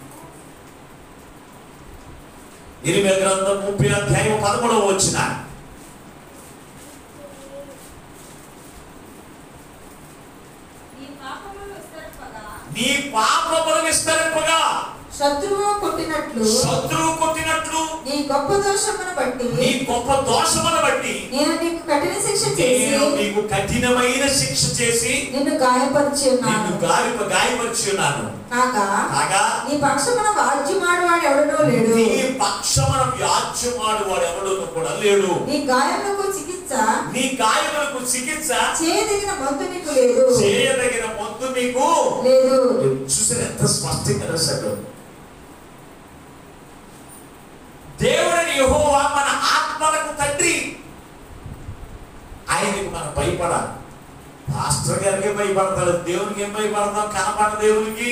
ఇరిమే గ్రంథం ముప్పై అధ్యాయం పదమూడవ వచ్చిన నీ పాపములు విస్తరింపగా నీ పాపములు విస్తరింపగా శత్రువు కొట్టినట్లు శత్రువు కొట్టినట్లు నీ గొప్ప దోషమును బట్టి నీ గొప్ప దోషమును బట్టి నేను నీకు కఠిన శిక్ష చేసి నేను నీకు కఠినమైన శిక్ష చేసి నిన్ను గాయపరిచి నిన్ను ఉన్నాను గాలి గాయపరిచి ఉన్నాను కాగా కాగా నీ పక్షమున వాద్యమాడువాడు ఎవడనో లేడు నీ పక్షమున వ్యాజ్యమాడు వాడు ఎవడు కూడా లేడు నీ గాయములకు చికిత్స నీ గాయములకు చికిత్స చేయదగిన మందు నీకు లేదు చేయదగిన మందు మీకు లేదు చూసారు ఎంత స్పష్టంగా రాశాడు దేవుడిని యెహోవా మన ఆత్మలకు తండ్రి ఆయనకి మనం భయపడాలి పాస్టర్ గారికి భయపడతాడు దేవునికి ఏం భయపడతాం కనపడ దేవునికి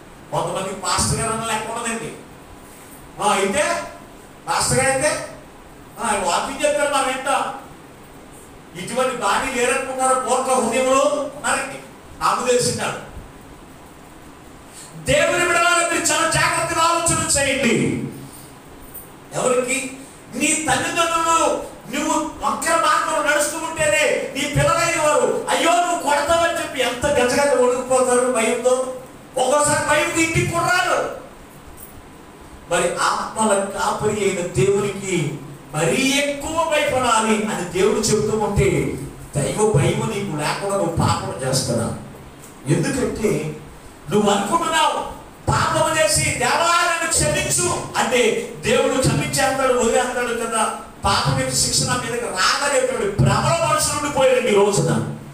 కొంతమంది పాస్టర్ గారు అన్న లెక్క ఉండదండి ఆ, అయితే పాస్టర్ గారు అయితే ఆయన వాకింగ్ చెప్తారు మనం వెంట ఇటువంటి బాణి లేరనుకున్నారు కోర్క హృదయంలో ఉన్నారండి నాకు తెలిసినాడు దేవుని విడవాలని మీరు చాలా జాగ్రత్తగా ఆలోచన చేయండి ఎవరికి నీ తల్లిదండ్రులు నువ్వు వంకర మార్గంలో నడుస్తూ ఉంటేనే నీ పిల్లలైన వారు అయ్యో నువ్వు కొడతావని చెప్పి ఎంత గజగజ ఒడిగిపోతారు భయంతో ఒక్కోసారి భయంతో ఇంటికి కొడరారు మరి ఆత్మల కాపరి అయిన దేవునికి మరీ ఎక్కువ భయపడాలి అని దేవుడు చెబుతూ ఉంటే దైవ భయం నీకు లేకుండా నువ్వు పాపం చేస్తున్నా ఎందుకంటే నువ్వు అనుకుంటున్నావు పాపం చేసి దేవాలను క్షమించు అంటే దేవుడు క్షమించేస్తాడు వదిలేస్తాడు కదా పాపం యొక్క శిక్షణ మీదకి రాగలేటువంటి భ్రమల మనుషులు ఉండిపోయాడు ఈ రోజున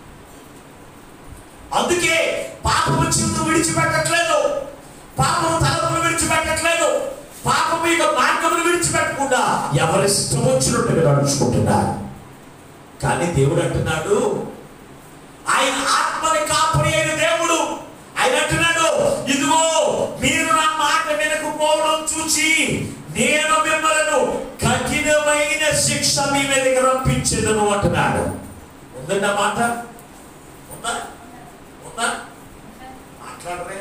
అందుకే పాపము జీవితం విడిచిపెట్టట్లేదు పాపము తలపులు విడిచిపెట్టట్లేదు పాపము యొక్క మార్గములు విడిచిపెట్టకుండా ఎవరిష్టం వచ్చినట్టుగా నడుచుకుంటున్నారు కానీ దేవుడు అంటున్నాడు ఆయన ఆత్మని కాపురి అయిన దేవుడు ఆయన అంటున్నాడు ఇదిగో మీరు నా మాట వినకపోవడం చూచి నేను మిమ్మలను కఠినమైన శిక్ష మీ మీదకి రప్పించేదను అంటున్నాడు ఉందండి ఆ మాట ఉందా ఉందా మాట్లాడరే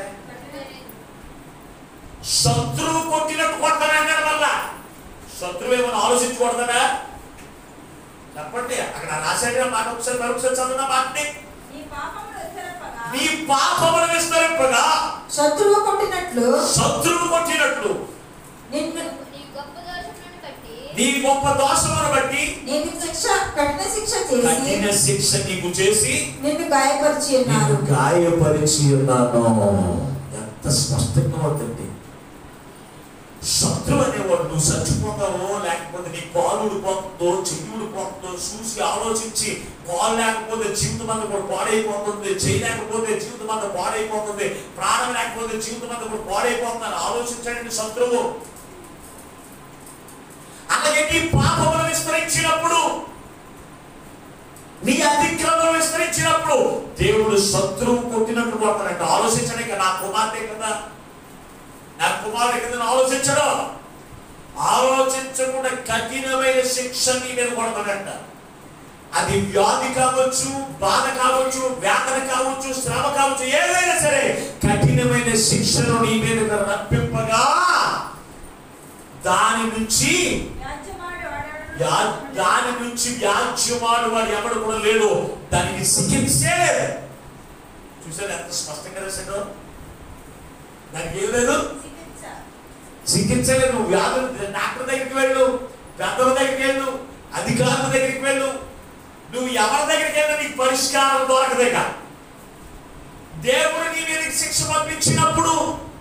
శత్రువు కొట్టినట్టు కొడతానన్నాడు మళ్ళా శత్రువు ఏమైనా ఆలోచించి కొడతాడా చెప్పండి అక్కడ రాశాడు మాట ఒకసారి మరొకసారి చదువున మాటని నీ పాపములు ఎత్తరపగా నీ పాపములు విస్తరింపగా శత్రువు కొట్టినట్లు శత్రువు కొట్టినట్లు నిన్ను నీ గొప్ప దోషములను బట్టి నీ గొప్ప దోషమును బట్టి నీకు శిక్ష కఠిన శిక్ష చేసి కఠిన శిక్ష నీకు చేసి నిన్ను గాయపరిచి ఉన్నారు నిన్ను గాయపరిచి ఉన్నాను ఎంత స్పష్టంగా ఉందండి శత్రువు అనేవాడు నువ్వు చచ్చిపోతావో లేకపోతే నీ కాలు ఊడిపోతుందో చెయ్యి ఊడిపోతుందో చూసి ఆలోచించి కాలు లేకపోతే జీవితం అంతా కూడా పాడైపోతుంది చెయ్యి లేకపోతే జీవితం అంతా పాడైపోతుంది ప్రాణం లేకపోతే జీవితం అంతా కూడా పాడైపోతుంది అని ఆలోచించండి శత్రువు అలాగే నీ పాపములు విస్తరించినప్పుడు నీ అతిక్రమం విస్తరించినప్పుడు దేవుడు శత్రువు కొట్టినట్టు కొడతాడంట ఆలోచించండి ఇక నా కుమార్తె కదా నా కుమారుడు కదా అని ఆలోచించడం ఆలోచించకుండా కఠినమైన శిక్ష నీ మీద కొడతాడంట అది వ్యాధి కావచ్చు బాధ కావచ్చు వేదన కావచ్చు శ్రమ కావచ్చు ఏదైనా సరే కఠినమైన శిక్షను నీ మీద రప్పింపగా దాని నుంచి వ్యాజ్యమాడు వాడెవడును యా- దాని నుంచి వ్యాజ్యమాడు వాడు ఎవడు కూడా లేడు దానికి చికిత్సే లేదు చూసారు ఎంత స్పష్టంగా రాశాడు దానికి ఏం లేదు చికిత్స చికిత్స లేదు నువ్వు వ్యాధులు డాక్టర్ దగ్గరికి వెళ్ళు పెద్దల దగ్గరికి వెళ్ళు అధికారుల దగ్గరికి వెళ్ళు నువ్వు ఎవరి దగ్గరికి వెళ్ళినా నీకు పరిష్కారం దొరకదేక దేవుడు నీ మీదకి శిక్ష పంపించినప్పుడు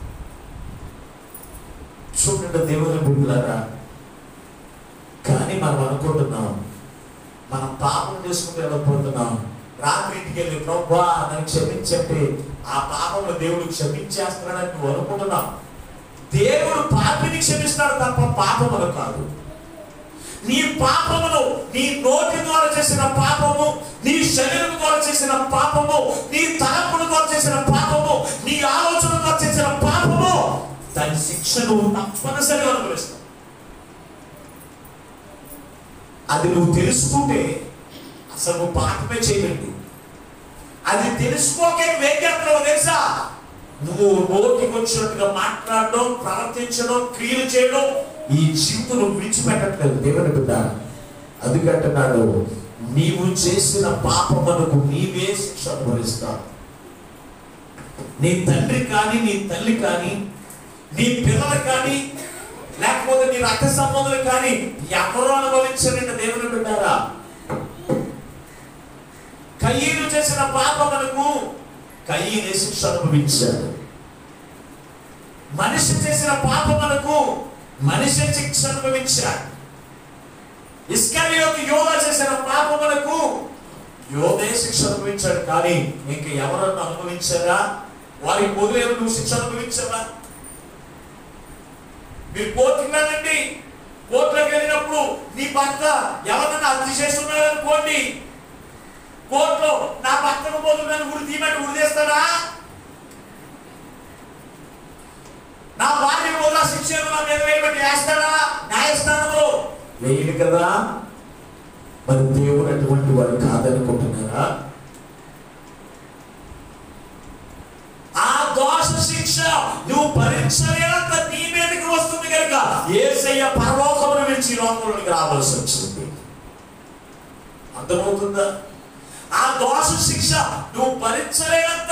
చూడండి దేవుని బిడ్డలారా కానీ మనం అనుకుంటున్నాం మనం పాపం చేసుకుంటూ వెళ్ళిపోతున్నాం రాత్రి ఇంటికి వెళ్ళి ప్రభా నన్ను క్షమించండి ఆ పాపంలో దేవుడు క్షమించేస్తున్నాడని నువ్వు అనుకుంటున్నావు దేవుడు పాపిని క్షమిస్తాడు తప్ప పాపములు కాదు నీ పాపమును నీ నోటి ద్వారా చేసిన పాపము నీ శరీరం ద్వారా చేసిన పాపము నీ తలపుల ద్వారా చేసిన పాపము నీ ఆలోచన ద్వారా చేసిన పాపము దాని శిక్ష నువ్వు తప్పనిసరిగా అనుభవిస్తావు అది నువ్వు తెలుసుకుంటే అసలు నువ్వు పాపమే చేయలేదు అది తెలుసుకోకే నువ్వేం చేస్తున్నావు తెలుసా నువ్వు నోటికి వచ్చినట్టుగా మాట్లాడడం ప్రవర్తించడం క్రియలు చేయడం ఈ జీవితం నువ్వు విడిచిపెట్టట్లేదు దేవుని బిడ్డ అందుకంటున్నాడు నీవు చేసిన పాపమునకు నీవే శిక్ష అనుభవిస్తావు నీ తండ్రి కానీ నీ తల్లి కానీ నీ పిల్లలు కానీ లేకపోతే నీ రక్త సంబంధులు కానీ ఎవరు అనుభవించరండి దేవుని బిడ్డారా కయ్యను చేసిన పాపమునకు కయ్యనే శిక్ష అనుభవించాడు మనిషి చేసిన పాపమునకు మనిషి శిక్ష అనుభవించాడు ఇస్కరియోకి యోగా చేసిన పాపమునకు యోగే శిక్ష అనుభవించాడు కానీ ఇంక ఎవరన్నా అనుభవించారా వారికి వదిలేరు నువ్వు శిక్ష అనుభవించావా మీరు కోర్టుకు వెళ్ళండి కోర్టులోకి వెళ్ళినప్పుడు నీ భర్త ఎవరన్నా హత్య చేస్తున్నాడు అనుకోండి కోర్టులో నా భర్తను పోదు నన్ను ఉరి తీయమంటే ఉరి చేస్తాడా నా భార్యను వదిలా శిక్ష నా మీద వేయబట్టి వేస్తాడా న్యాయస్థానంలో వేయడు కదా మరి దేవుడు అటువంటి వాడు కాదనుకుంటున్నారా ఆ దోష శిక్ష నువ్వు భరించలేనంత నీ మీదకి వస్తుంది కనుక ఏసయ్య పరలోకమును విడిచి ఈ లోకంలోనికి రావాల్సి వచ్చింది అర్థమవుతుందా ఆ దోష శిక్ష నువ్వు భరించలేనంత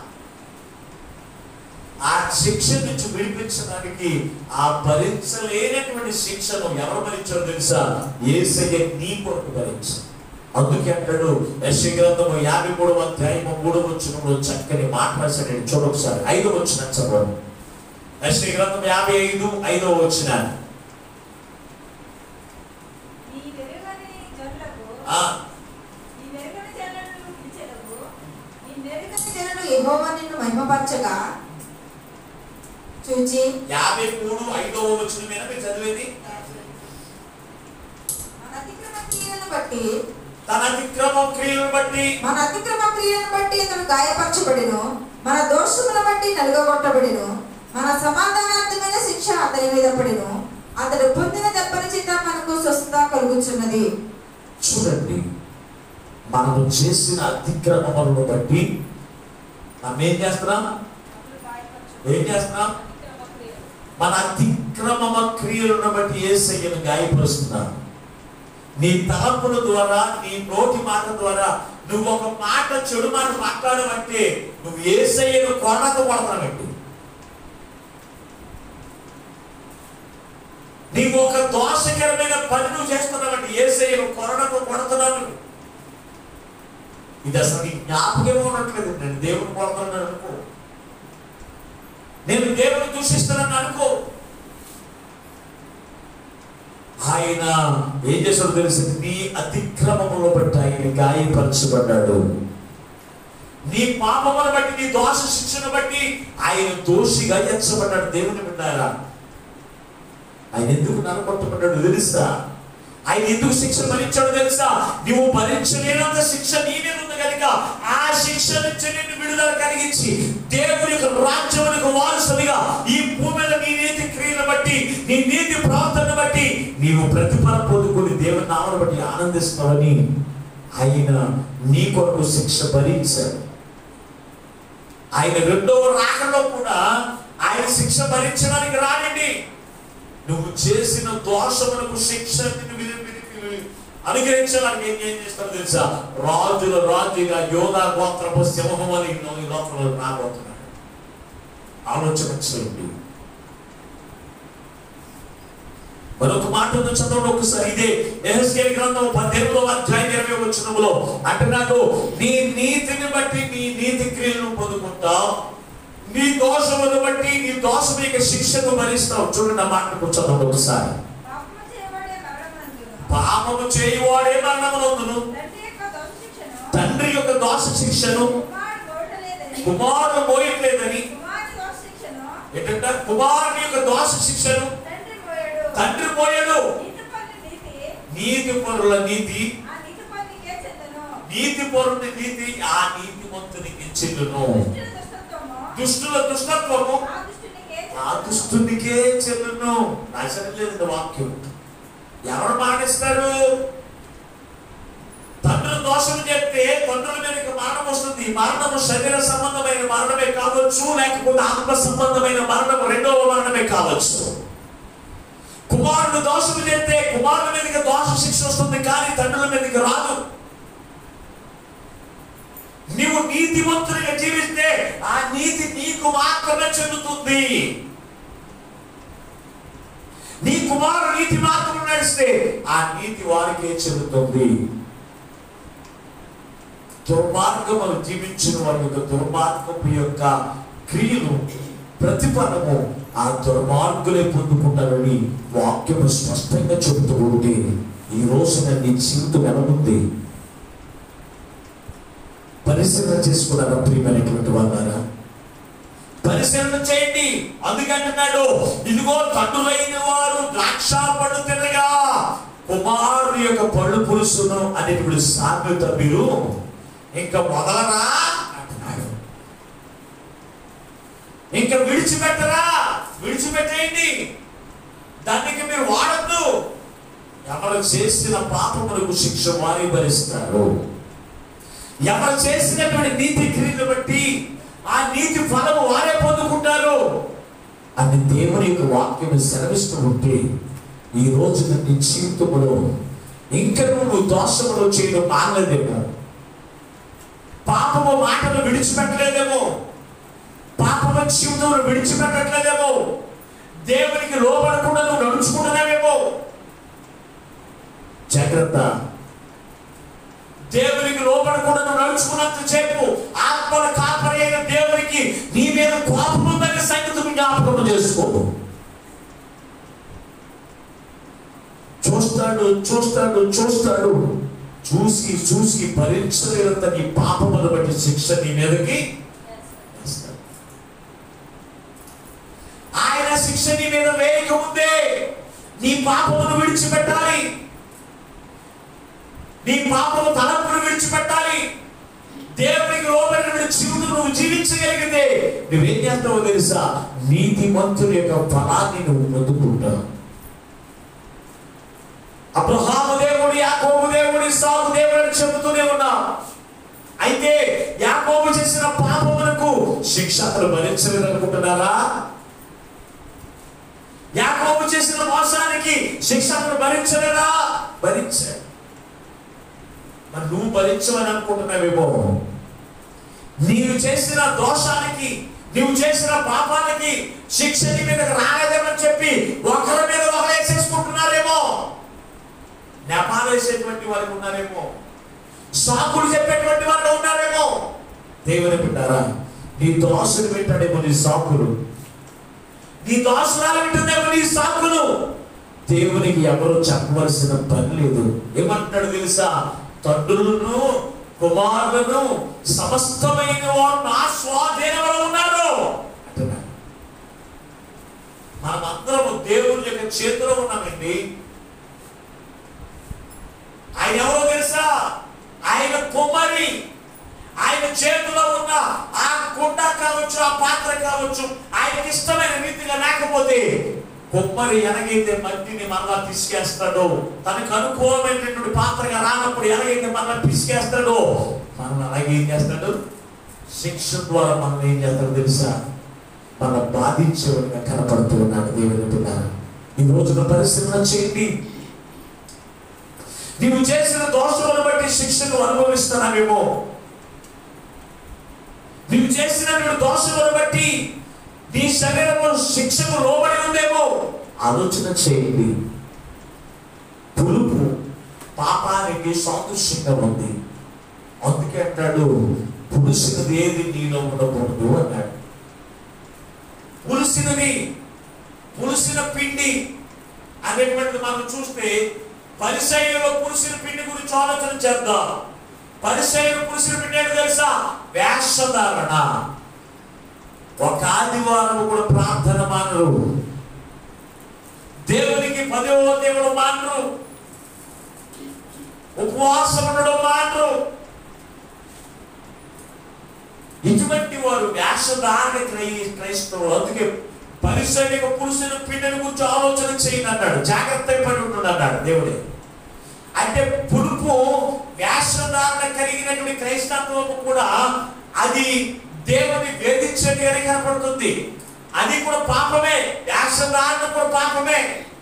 ఆ శిక్ష నుంచి విడిపించడానికి ఆ భరించలేనటువంటి శిక్షను ఎవరు భరించారో తెలుసా ఏసయ్య నీ కొరకు భరించారు అందుకే అంటాడు యశ గ్రంథము యాభై మూడు అధ్యాయము మూడు వచ్చినప్పుడు చక్కని మాట రాశాడు చూడు ఒకసారి ఐదు వచ్చిన చదవండి యశ గ్రంథం యాభై ఐదు ఐదో వచ్చిన నీ వెలుగని జనులకు ఆ, నీ వెలుగని జనులను పిలిచెదవు. నీ నెరుగని నెరుగని జనులు యెహోవా నిన్ను మహిమపరచగా చూచి యాభై మూడు ఐదో వచ్చిన మీద మీరు చదివేది మన అతిక్రమ క్రియలను బట్టి తన అతిక్రమ క్రియలను బట్టి మన అతిక్రమ క్రియలను బట్టి ఇతను గాయపరచబడిను మన దోషములను బట్టి నలుగగొట్టబడిను మన సమాధానార్థమైన శిక్ష అతని మీద పడిను అతడు పొందిన దెబ్బల చేత మనకు స్వస్థత కలుగుచున్నది చూడండి మనము చేసిన అతిక్రమములను బట్టి మనం ఏం చేస్తున్నాం అప్పుడు గాయపరచు. ఏం చేస్తున్నాం అతిక్రమ క్రియలు. మన అతిక్రమ క్రియలను బట్టి ఏసయ్యను గాయపరుస్తున్నాం నీ తలంపుల ద్వారా నీ నోటి మాట ద్వారా నువ్వు ఒక మాట చెడు మాట మాట్లాడమంటే నువ్వు ఏసయ్యను కొరత కొడతానండి నీవు ఒక దోషకరమైన పని నువ్వు చేస్తున్నావంటే ఏసయ్యను కొరడతో కొడుతున్నావు ఇది అసలు నీ జ్ఞాపకమే ఉండట్లేదు నేను దేవుని కొడుతున్నాను అనుకో నేను దేవుని దూషిస్తున్నాను అనుకో ఆయన ఏం చేశాడో తెలిసింది నీ అతిక్రమములను బట్టి ఆయన గాయపరచబడ్డాడు నీ పాపమును బట్టి నీ దోష శిక్షను బట్టి ఆయన దోషిగా ఎంచబడ్డాడు దేవుని బిడ్డారా ఆయన ఎందుకు నరకొట్టబడ్డాడు తెలుసా ఆయన ఎందుకు శిక్ష భరించాడు తెలుసా నువ్వు భరించలేనంత శిక్ష నీ మీద ఉంది కనుక ఆ శిక్ష నుంచి నిన్ను విడుదల కలిగించి దేవుని యొక్క రాజ్యములకు వారసునిగా ఈ భూమి మీద నీ నీతి క్రియలను బట్టి నీ నీతి ప్రవర్తనను బట్టి నీవు ప్రతిఫలం పొందుకుని దేవుని నామను బట్టి ఆనందిస్తావని ఆయన నీ కొరకు శిక్ష భరించాడు ఆయన రెండవ రాకలో కూడా ఆయన శిక్ష భరించడానికి రానండి నువ్వు చేసిన దోషములకు శిక్ష నిన్ను విధి- విధి- అనుగ్రహించడానికి ఏం ఏం చేస్తారో తెలుసా రాజుల రాజుగా యోధా గోత్రపు సింహం అని ఈ లోకంలో రాబోతున్నాడు ఆలోచన చేయండి మరొక మాట ఉంది చదవండి ఒకసారి ఇదే ఎహెస్కేల్ గ్రంథం పద్దెనిమిదవ అధ్యాయం ఇరవై వచ్చినములో అంటున్నాడు నీ నీతిని బట్టి నీ నీతి క్రియలను పొందుకుంటావు నీ దోషమును బట్టి నీ దోషం యొక్క శిక్షను భరిస్తావు చూడండి ఆ మాట చదవండి ఒకసారి పాపము చేయబడే మరణమందును. పాపము చేయువాడే మరణమునందును తండ్రి యొక్క దోష శిక్షను తండ్రి యొక్క దోష శిక్షను కుమారుడు మోయలేదని. కుమారుడు మోయట్లేదని కుమారుని దోష శిక్షను ఏంటంటే కుమారుని యొక్క దోష శిక్షను తండ్రి మోయడు. తండ్రి మోయడు నీతి పని నీతి నీతి పరుల నీతి ఆ నీతి పనికే చెందును. నీతి పరుని నీతి ఆ నీతిమంతునికి చెల్లును దుష్టుల దుష్టత్వము దుష్టుల దుష్టత్వము ఆ దుష్టునికే ఆ చెందును. దుష్టునికే చెల్లును రాసడం లేదు వాక్యం ఎవరు మాటిస్తారు తండ్రులు దోషం చేస్తే తండ్రుల మీదకి మరణం వస్తుంది మరణము శరీర సంబంధమైన మరణమే కావచ్చు లేకపోతే ఆత్మ సంబంధమైన మరణము రెండవ మరణమే కావచ్చు కుమారుడు దోషం చేస్తే కుమారుల మీదకి దోష శిక్ష వస్తుంది కానీ తండ్రుల మీదకి రాదు నీవు నీతివంతునిగా జీవిస్తే ఆ నీతి నీకు మాత్రమే చెందుతుంది నీ కుమారు నీతి మార్గం నడిస్తే ఆ నీతి వారికే చెందుతుంది దుర్మార్గములు జీవించిన వారి యొక్క దుర్మార్గము యొక్క క్రియలు ప్రతిఫలము ఆ దుర్మార్గులే పొందుకుంటారని వాక్యము స్పష్టంగా చెబుతూ ఉంటే ఈ రోజున నీ జీవితం ఎలా ఉంది పరిశీలన చేసుకున్నారా ప్రియమైనటువంటి వాళ్ళారా పరిశీలన చేయండి అందుకంటున్నాడు ఇదిగో తండ్రులైన వారు ద్రాక్ష పళ్ళు తినగా కుమారుడు యొక్క పళ్ళు పులుసును అనేటువంటి సామెత మీరు ఇంకా మొదలరా అంటున్నాడు ఇంకా విడిచిపెట్టరా విడిచిపెట్టేయండి దానికి మీరు వాడద్దు ఎవరు చేసిన పాపములకు శిక్ష వారి భరిస్తారు ఎవరు చేసినటువంటి నీతి క్రియలు బట్టి ఆ నీతి ఫలము వారే పొందుకుంటారు అని దేవుని యొక్క వాక్యం సెలవిస్తూ ఉంటే ఈ రోజు నీ జీవితంలో ఇంకా నువ్వు దోషములు చేయడం మానలేదేమో పాపము మాటలు విడిచిపెట్టలేదేమో పాపము జీవితంలో విడిచిపెట్టట్లేదేమో దేవునికి లోబడకుండా నువ్వు నడుచుకుంటున్నావేమో జాగ్రత్త దేవునికి లోపడకుండా నువ్వు నడుచుకున్నంత సేపు ఆత్మల కాపరి అయిన దేవునికి నీ మీద కోపం ఉందనే సంగతి జ్ఞాపకం చేసుకో చూస్తాడు చూస్తాడు చూస్తాడు చూసి చూసి భరించలేనంత నీ పాపమును బట్టి శిక్ష నీ మీదకి వేస్తాడు. ఆయన శిక్ష నీ మీద వేయక ముందే నీ పాపమును విడిచిపెట్టాలి నీ పాపము తలంపును విడిచిపెట్టాలి దేవునికి లోబడిన జీవితం నువ్వు జీవించగలిగితే నువ్వేం చేస్తావో తెలుసా నీతి మంతుల యొక్క ఫలాన్ని నువ్వు పొందుకుంటావు అబ్రహాము దేవుడు యాకోబు దేవుడు ఇస్సాకు దేవుడు అని చెబుతూనే ఉన్నా అయితే యాకోబు చేసిన పాపములకు శిక్ష అతను భరించలేదు అనుకుంటున్నారా యాకోబు చేసిన మోసానికి శిక్ష అతను భరించలేదా భరించాడు మరి నువ్వు భరించమని అనుకుంటున్నావేమో నీవు చేసిన దోషానికి నువ్వు చేసిన పాపానికి శిక్ష నీ మీదకి రాలేదేమని చెప్పి ఒకరి మీద ఒకరు వేసేసుకుంటున్నారేమో నెపాలు వేసేటువంటి వారికి ఉన్నారేమో సాకులు చెప్పేటువంటి వాళ్ళు ఉన్నారేమో దేవుని పెట్టారా నీ దోషులు పెట్టాడేమో నీ సాకులు నీ దోషరాలు వింటుందేమో నీ సాకులు దేవునికి ఎవరు చెప్పవలసిన పని లేదు ఏమంటాడు తెలుసా తండ్రులను కుమారులను సమస్తమైన వారు నా స్వాధీనంలో ఉన్నారు అంటున్నాడు మనమందరము దేవుని యొక్క చేతిలో ఉన్నామండి ఆయన ఎవరో తెలుసా ఆయన కుమారి ఆయన చేతిలో ఉన్న ఆ కుండ కావచ్చు ఆ పాత్ర కావచ్చు ఆయనకి ఇష్టమైన రీతిగా లేకపోతే కుమ్మరి ఎలాగైతే మట్టిని మరలా పిసికేస్తాడో తనకు అనుకూలమైనటువంటి పాత్రగా రానప్పుడు ఎలాగైతే మరలా పిసికేస్తాడో మనం అలాగే ఏం చేస్తాడు శిక్ష ద్వారా మనం ఏం చేస్తాడో తెలుసా మన బాధించేవాడిగా కనపడుతూ ఉన్నాడు దేవుని పిల్లలు ఈ రోజున పరిశీలన చేయండి నీవు చేసిన దోషములను బట్టి శిక్షను అనుభవిస్తున్నావేమో నీవు చేసినటువంటి దోషములను బట్టి నీ శరీరము శిక్షకు లోబడి ఉందేమో ఆలోచన చేయండి పులుపు పాపానికి సాదృశ్యంగా ఉంది అందుకే అంటాడు పులుసినది ఏది నీలో ఉండకూడదు అన్నాడు పులుసినది పులుసిన పిండి అనేటువంటిది మనం చూస్తే పరిసైలో పురుషుల పిండి గురించి ఆలోచన చేద్దాం పరిసైలు పురుషుల పిండి ఏంటో తెలుసా వేషధారణ ఒక ఆదివారం కూడా ప్రార్థన మానరు దేవునికి పదవ దేవుడు మానరు ఉపవాసం ఉండడం మానరు ఇటువంటి వారు వేషధారణ క్రై క్రైస్తవులు అందుకే పరిశైలిక పురుషుల పిండిని గురించి ఆలోచన చేయండి అన్నాడు జాగ్రత్త పడి ఉంటుంది అన్నాడు దేవుడే అంటే పులుపు వేషధారణ కలిగినటువంటి క్రైస్తత్వము కూడా అది దేవుని వేధించేట్టుగానే కనపడుతుంది అది కూడా పాపమే వేషధారణ కూడా పాపమే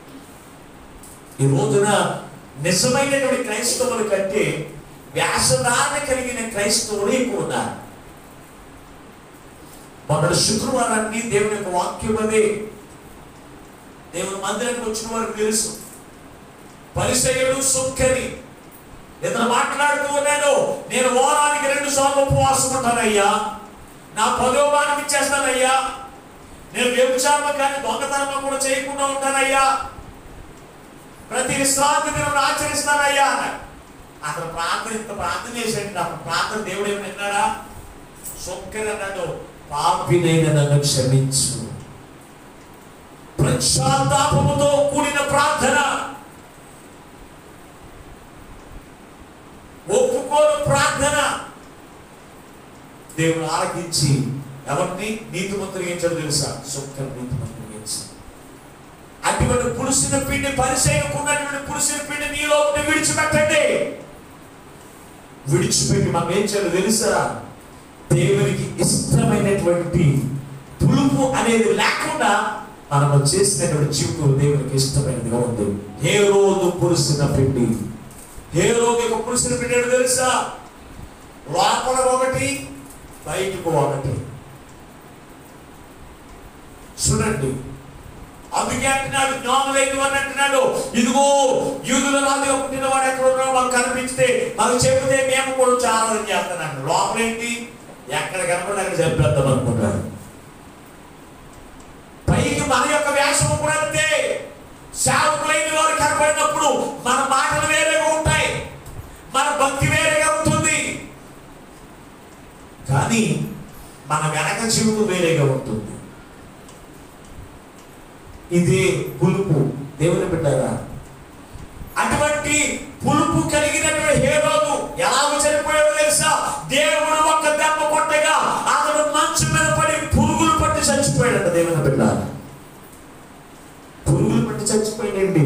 ఈ రోజున నిజమైనటువంటి క్రైస్తవుల కంటే వేషధారణ కలిగిన క్రైస్తవులు ఎక్కువ ఉన్నారు మొన్నటి శుక్రవారాన్ని దేవుని యొక్క వాక్యం అదే దేవుని మందిరానికి వచ్చిన వారికి తెలుసు పరిసయుడు సుక్కని ఇతను మాట్లాడుతూ ఉన్నాడు నేను వారానికి రెండు సార్లు ఉపవాసం ఉంటానయ్యా నా పదో భాగం ఇచ్చేస్తానయ్యా నేను వ్యభిచారం కానీ దొంగతనం కూడా చేయకుండా ఉంటానయ్యా ప్రతి విశ్రాంతి దినం ఆచరిస్తానయ్యా అన్నాడు. అతను ప్రార్థన ఇంత ప్రార్థన చేశాడు అతను ప్రార్థన దేవుడు ఏమి విన్నాడా సొక్కని అన్నాడు పాపినైన నన్ను క్షమించు పశ్చాత్తాపముతో కూడిన ప్రార్థన ఒప్పుకోని ప్రార్థన దేవుడు ఆలకించి ఎవరిని నీతిమంతులు ఏంచాడు తెలుసా సొక్కని నీతిమంతులు ఏంచాడు అటువంటి పురుషుని పిండి పరిచయకున్నటువంటి పురుషుని పిండి నీలో ఉంటే విడిచిపెట్టండి విడిచిపెట్టి మనం ఏం చేయాలో తెలుసా దేవునికి ఇష్టమైనటువంటి పులుపు అనేది లేకుండా మనము చేసినటువంటి జీవితం దేవునికి ఇష్టమైనదిగా ఉంది ఏ రోజు పురుషున పిండి ఏ రోజు ఒక పురుషుని పిండి ఏంటో తెలుసా లోపల ఒకటి బయటకు ఒకటి చూడండి అందుకే అంటున్నాడు జ్ఞానులైన వాడు అంటున్నాడు ఇదిగో యూదుల రాజుగా పుట్టిన వాడు ఎక్కడ ఉన్నాడో మాకు కనిపిస్తే మాకు చెబితే మేము కూడా వచ్చి ఆరాధన చేస్తున్నాడు లోపల ఏంటి ఎక్కడ కనపడి అక్కడ చెప్పేద్దాం అనుకుంటాడు పైకి మన యొక్క వేషము కూడా అంతే సేవకులైన వారు కనపడినప్పుడు మన మాటలు వేరేగా ఉంటాయి మన భక్తి వేరేగా ఉంటుంది కానీ మన వెనక జీవితం వేరేగా ఉంటుంది ఇదే పులుపు దేవుని బిడ్డారా అటువంటి పులుపు కలిగినటువంటి హేరోదు ఎలాగో చనిపోయాడో తెలుసా దేవుడు ఒక్క దెబ్బ కొట్టగా అతడు మంచు మీద పడి పురుగులు పట్టి చచ్చిపోయాడట దేవుని బిడ్డ పురుగులు పట్టి చచ్చిపోయాడండి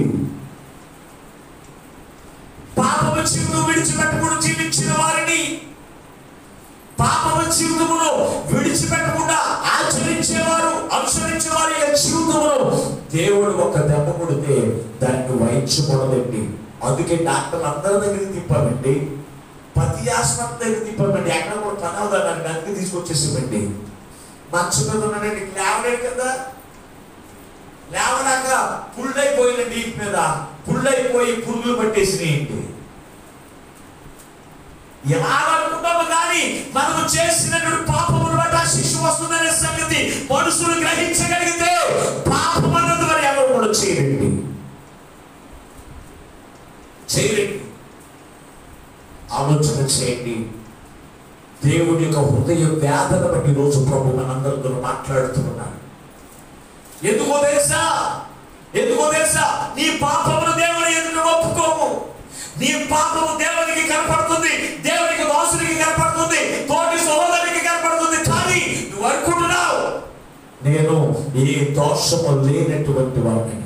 పాపము జీవితం విడిచిపెట్టకుండా జీవించిన వారిని పాపము జీవితమును విడిచిపెట్టకుండా ఆచరించేవారు అనుసరించేవారి యొక్క జీవితమును దేవుడు ఒక దెబ్బ కొడితే దాన్ని వహించకూడదండి అందుకే డాక్టర్లు అందరి దగ్గరికి తిప్పామండి ప్రతి ఆసుపత్రి దగ్గర తిప్పామండి ఎక్కడ కూడా పని అవుతాను అందుకే తీసుకొచ్చేసామండి మంచు మీద ఉన్నాడండి లేవలేడు కదా లేవడాక పుల్లైపోయిందండి ఇంటి మీద పుల్లైపోయి పురుగులు పట్టేసినాయండి ఎలాగనుకుంటాము కానీ మనము చేసినటువంటి పాపమును బట్టి ఆ శిశు వస్తుందనే సంగతి మనుషులు గ్రహించగలిగితే పాపం అన్నది మరి ఎవరు కూడా చేయరండి చేయరండి ఆలోచన చేయండి దేవుడి యొక్క హృదయ వేదన బట్టి ఈరోజు ప్రభు మనందరితో మాట్లాడుతున్నాడు ఎందుకో తెలుసా ఎందుకో తెలుసా నీ పాపమును దేవుని ఎదురు ఒప్పుకోము నీ పాపము దేవునికి కనపడుతుంది దేవునికి దాసునికి కనపడుతుంది తోటి సహోదరికి కనపడుతుంది కానీ నువ్వు అనుకుంటున్నావు నేను ఏ దోషము లేనటువంటి వాడిని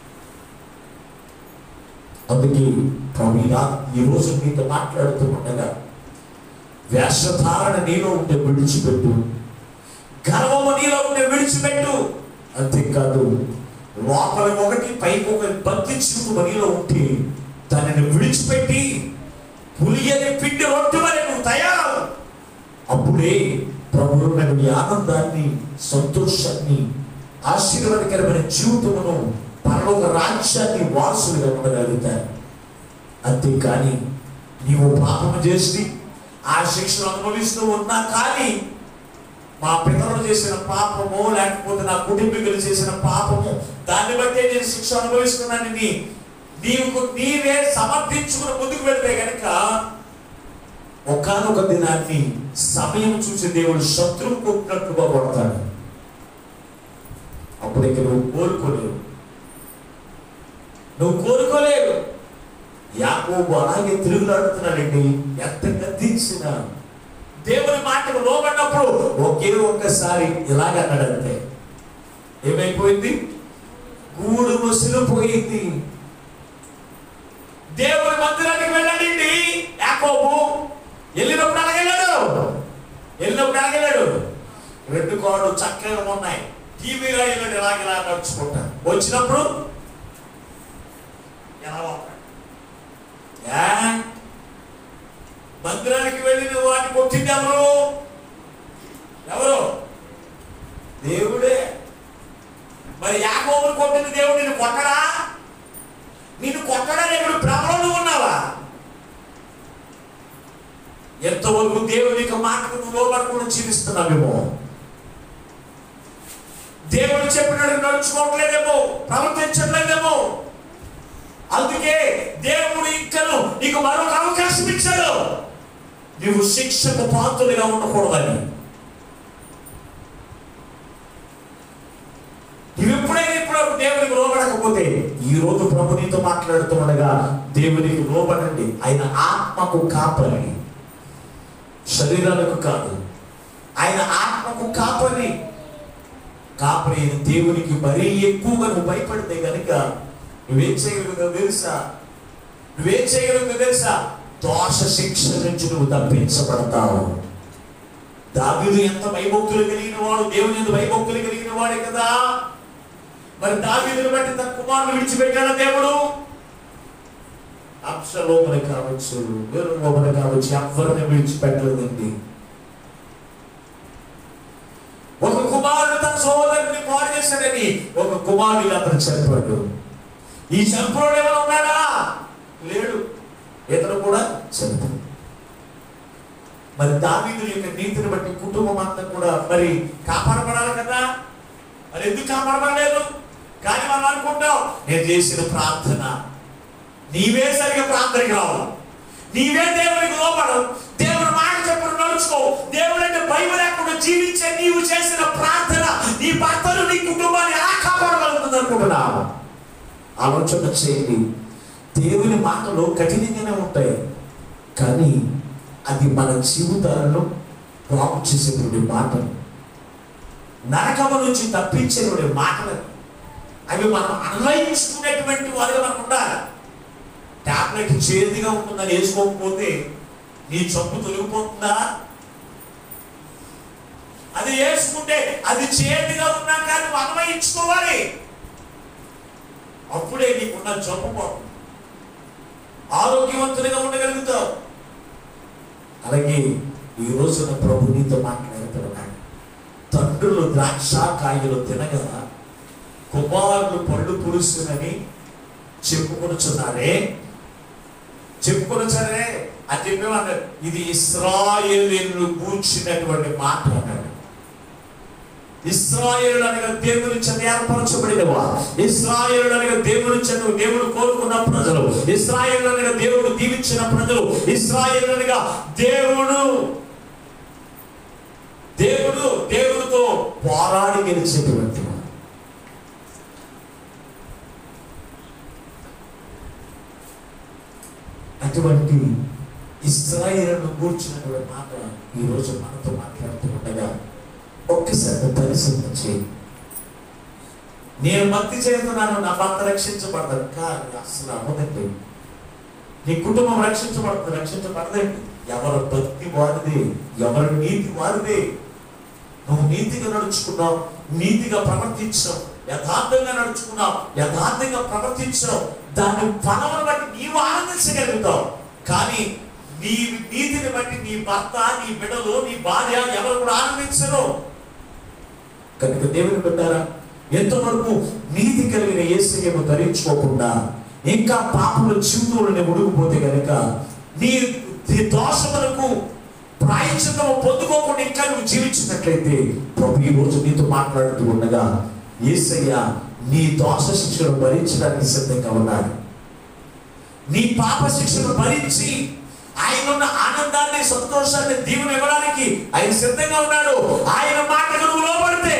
అందుకే ప్రవీణ ఈరోజు మీతో మాట్లాడుతూ ఉండగా వేషధారణ నీలో ఉంటే విడిచిపెట్టు గర్వము నీలో ఉంటే విడిచిపెట్టు అంతేకాదు లోపల ఒకటి పైకి ఒకటి భక్తి చూపు నీలో ఉంటే దానిని విడిచిపెట్టి పులియని పిండి రొట్టె వలె నువ్వు తయారవు అప్పుడే ప్రభువుని ఆనందాన్ని సంతోషాన్ని ఆశీర్వాదకరమైన జీవితమును పరలోక రాజ్యాన్ని వారసులుగా ఉండగలుగుతారు అంతేకాని నీవు పాపము చేసి ఆ శిక్షను అనుభవిస్తూ ఉన్నా కానీ మా పితరులు చేసిన పాపము లేకపోతే నా కుటుంబీకులు చేసిన పాపము దాన్ని బట్టే నేను శిక్ష అనుభవిస్తున్నానని నీవు నీవే సమర్థించుకుని ముందుకు వెళ్తే గనక ఒకనొక దినాన్ని సమయం చూసి దేవుడు శత్రువు కొట్టినట్టుగా కొడతాడు అప్పుడు ఇక నువ్వు కోరుకోలేవు నువ్వు కోరుకోలేవు యాకోబు అలాగే తిరుగులాడుతున్నాడండి ఎంత గద్దించిన దేవుని మాటకు లోబడినప్పుడు ఒకే ఒక్కసారి ఇలాగన్నాడంతే ఏమైపోయింది గూడు ముసిలిపోయింది దేవుని మందిరానికి వెళ్ళండి యాకోబు వెళ్ళినప్పుడు అలాగెళ్ళాడు వెళ్ళినప్పుడు అలాగెళ్ళాడు రెండు కోళ్ళు చక్కగా ఉన్నాయి టీవీలో వెళ్ళాడు ఇలాగ నడుచుకుంటా వచ్చినప్పుడు ఎలా ఉంటాడు ఏ? మందిరానికి వెళ్ళి నువ్వు వాటిని కొట్టింది ఎవరు ఎవరు దేవుడే మరి యాకోబుని కొట్టిన దేవుడు నిన్ను కొట్టడా నిన్ను కొట్టడా ఇప్పుడు భ్రమలో నువ్వు ఉన్నావా ఎంతవరకు దేవుని యొక్క మాటకు నువ్వు లోపడకుండా జీవిస్తున్నావేమో దేవుడు చెప్పినట్టు నడుచుకోవట్లేదేమో ప్రవర్తించట్లేదేమో అందుకే దేవుడు ఇంకను నీకు మరొక అవకాశం ఇచ్చాడు నువ్వు శిక్షకు పాత్రుడిగా ఉండకూడదని నువ్వు ఎప్పుడైనా ఇప్పుడు దేవునికి లోబడకపోతే ఈ రోజు ప్రభు నీతో మాట్లాడుతుండగా దేవునికి లోబడండి ఆయన ఆత్మకు కాపరి శరీరాలకు కాదు ఆయన ఆత్మకు కాపరి కాపరి దేవునికి మరీ ఎక్కువగా నువ్వు భయపడితే కనుక నువ్వేం చేయగలుగుతావు తెలుసా నువ్వేం చేయగలుగుతావు తెలుసా దోష శిక్ష నుంచి నువ్వు తప్పించబడతావు దావీదు ఎంత భయభక్తులు కలిగిన వాడు దేవుని ఎంత భయభక్తులు కలిగిన వాడే కదా మరి దావీదుని బట్టి తన కుమారుని విడిచిపెట్టాడు దేవుడు అప్సలోపల కావచ్చు వేరు లోపల కావచ్చు ఎవరిని విడిచిపెట్టలేదండి ఒక కుమారుడు తన సోదరుని పాడు చేశాడని ఒక కుమారుడు అతను చనిపోయాడు ఈ చంపుడు ఎవరు ఉన్నాడా లేడు ఇతను కూడా చనిపోయాడు మరి దావీదు యొక్క నీతిని బట్టి కుటుంబం అంతా కూడా మరి కాపాడబడాలి కదా మరి ఎందుకు కాపాడబడలేదు కానీ మనం అనుకుంటాం నేను చేసిన ప్రార్థన నీవే సరిగా ప్రార్థనకి రావు నీవే దేవునికి లోపడు దేవుడు మాట చెప్పడం నడుచుకో దేవుడు అంటే భయం లేకుండా జీవించే నీవు చేసిన ప్రార్థన నీ భర్తను నీ కుటుంబాన్ని ఎలా కాపాడగలుగుతుంది అనుకుంటున్నావు ఆలోచన చేయండి దేవుని మాటలు కఠినంగానే ఉంటాయి కానీ అది మన జీవితాలను బాగు చేసేటువంటి మాటలు నరకము నుంచి తప్పించేటువంటి మాటలు అవి మనం అన్వయించుకునేటువంటి వారిగా మనం ఉండాలి టాబ్లెట్ చేదుగా ఉంటుందని వేసుకోకపోతే నీ చంపు తొలగిపోతుందా అది వేసుకుంటే అది చేదుగా ఉన్నా కానీ నువ్వు అన్వయించుకోవాలి అప్పుడే నీకున్న జబ్బు పోతుంది ఆరోగ్యవంతునిగా ఉండగలుగుతావు అలాగే ఈ రోజున ప్రభు నీతో మాట్లాడుతున్నాడు తండ్రులు ద్రాక్ష కాయలు తినగా కుమారులు పళ్ళు పురుస్తునని చెప్పుకొనుచున్నారే చెప్పుకొనొచ్చారే అని చెప్పేమన్నాడు ఇది ఇస్రాయేలీలు కూర్చున్నటువంటి మాట అన్నాడు ఇస్రాయేలు అనగా దేవుని చెంత ఏర్పరచబడిన వారు ఇస్రాయేలు అనగా దేవుని చెంత దేవుడు కోరుకున్న ప్రజలు ఇస్రాయేలు అనగా దేవుడు దీవించిన ప్రజలు ఇస్రాయేలు అనగా దేవుడు దేవుడు దేవుడితో పోరాడి గెలిచేటువంటి వారు అటువంటి ఇస్రాయేలును కూర్చున్నటువంటి మాట ఈ రోజు మనతో మాట్లాడుతూ ఉండగా ఒక్కసారి పరిశీలన చేయి నేను భక్తి చేస్తున్నాను నా భర్త రక్షించబడతాను కానీ అసలు అవ్వదండి నీ కుటుంబం రక్షించబడుతుంది రక్షించబడదండి ఎవరి భక్తి వారిది ఎవరి నీతి వారిది నువ్వు నీతిగా నడుచుకున్నావు నీతిగా ప్రవర్తించావు యథార్థంగా నడుచుకున్నావు యథార్థంగా ప్రవర్తించావు దాని ఫలమును బట్టి నీవు ఆనందించగలుగుతావు కానీ నీ నీతిని బట్టి నీ భర్త నీ బిడ్డలు నీ భార్య ఎవరు కూడా ఆనందించరు కనుక దేవుని పెట్టారా ఎంతవరకు నీతి కలిగిన ఏసయ్యను ధరించుకోకుండా ఇంకా పాపల జీవితంలో ముడుగుపోతే కనుక నీ నీ దోషములకు ప్రాయశ్చిత్తము పొందుకోకుండా ఇంకా నువ్వు జీవించినట్లయితే ప్రభు ఈ రోజు నీతో మాట్లాడుతూ ఉండగా ఏసయ్య నీ దోష శిక్షను భరించడానికి సిద్ధంగా ఉన్నాడు నీ పాప శిక్షను భరించి ఆయన ఉన్న ఆనందాన్ని సంతోషాన్ని దీవెన ఇవ్వడానికి ఆయన సిద్ధంగా ఉన్నాడు ఆయన మాటకు నువ్వు లోపడితే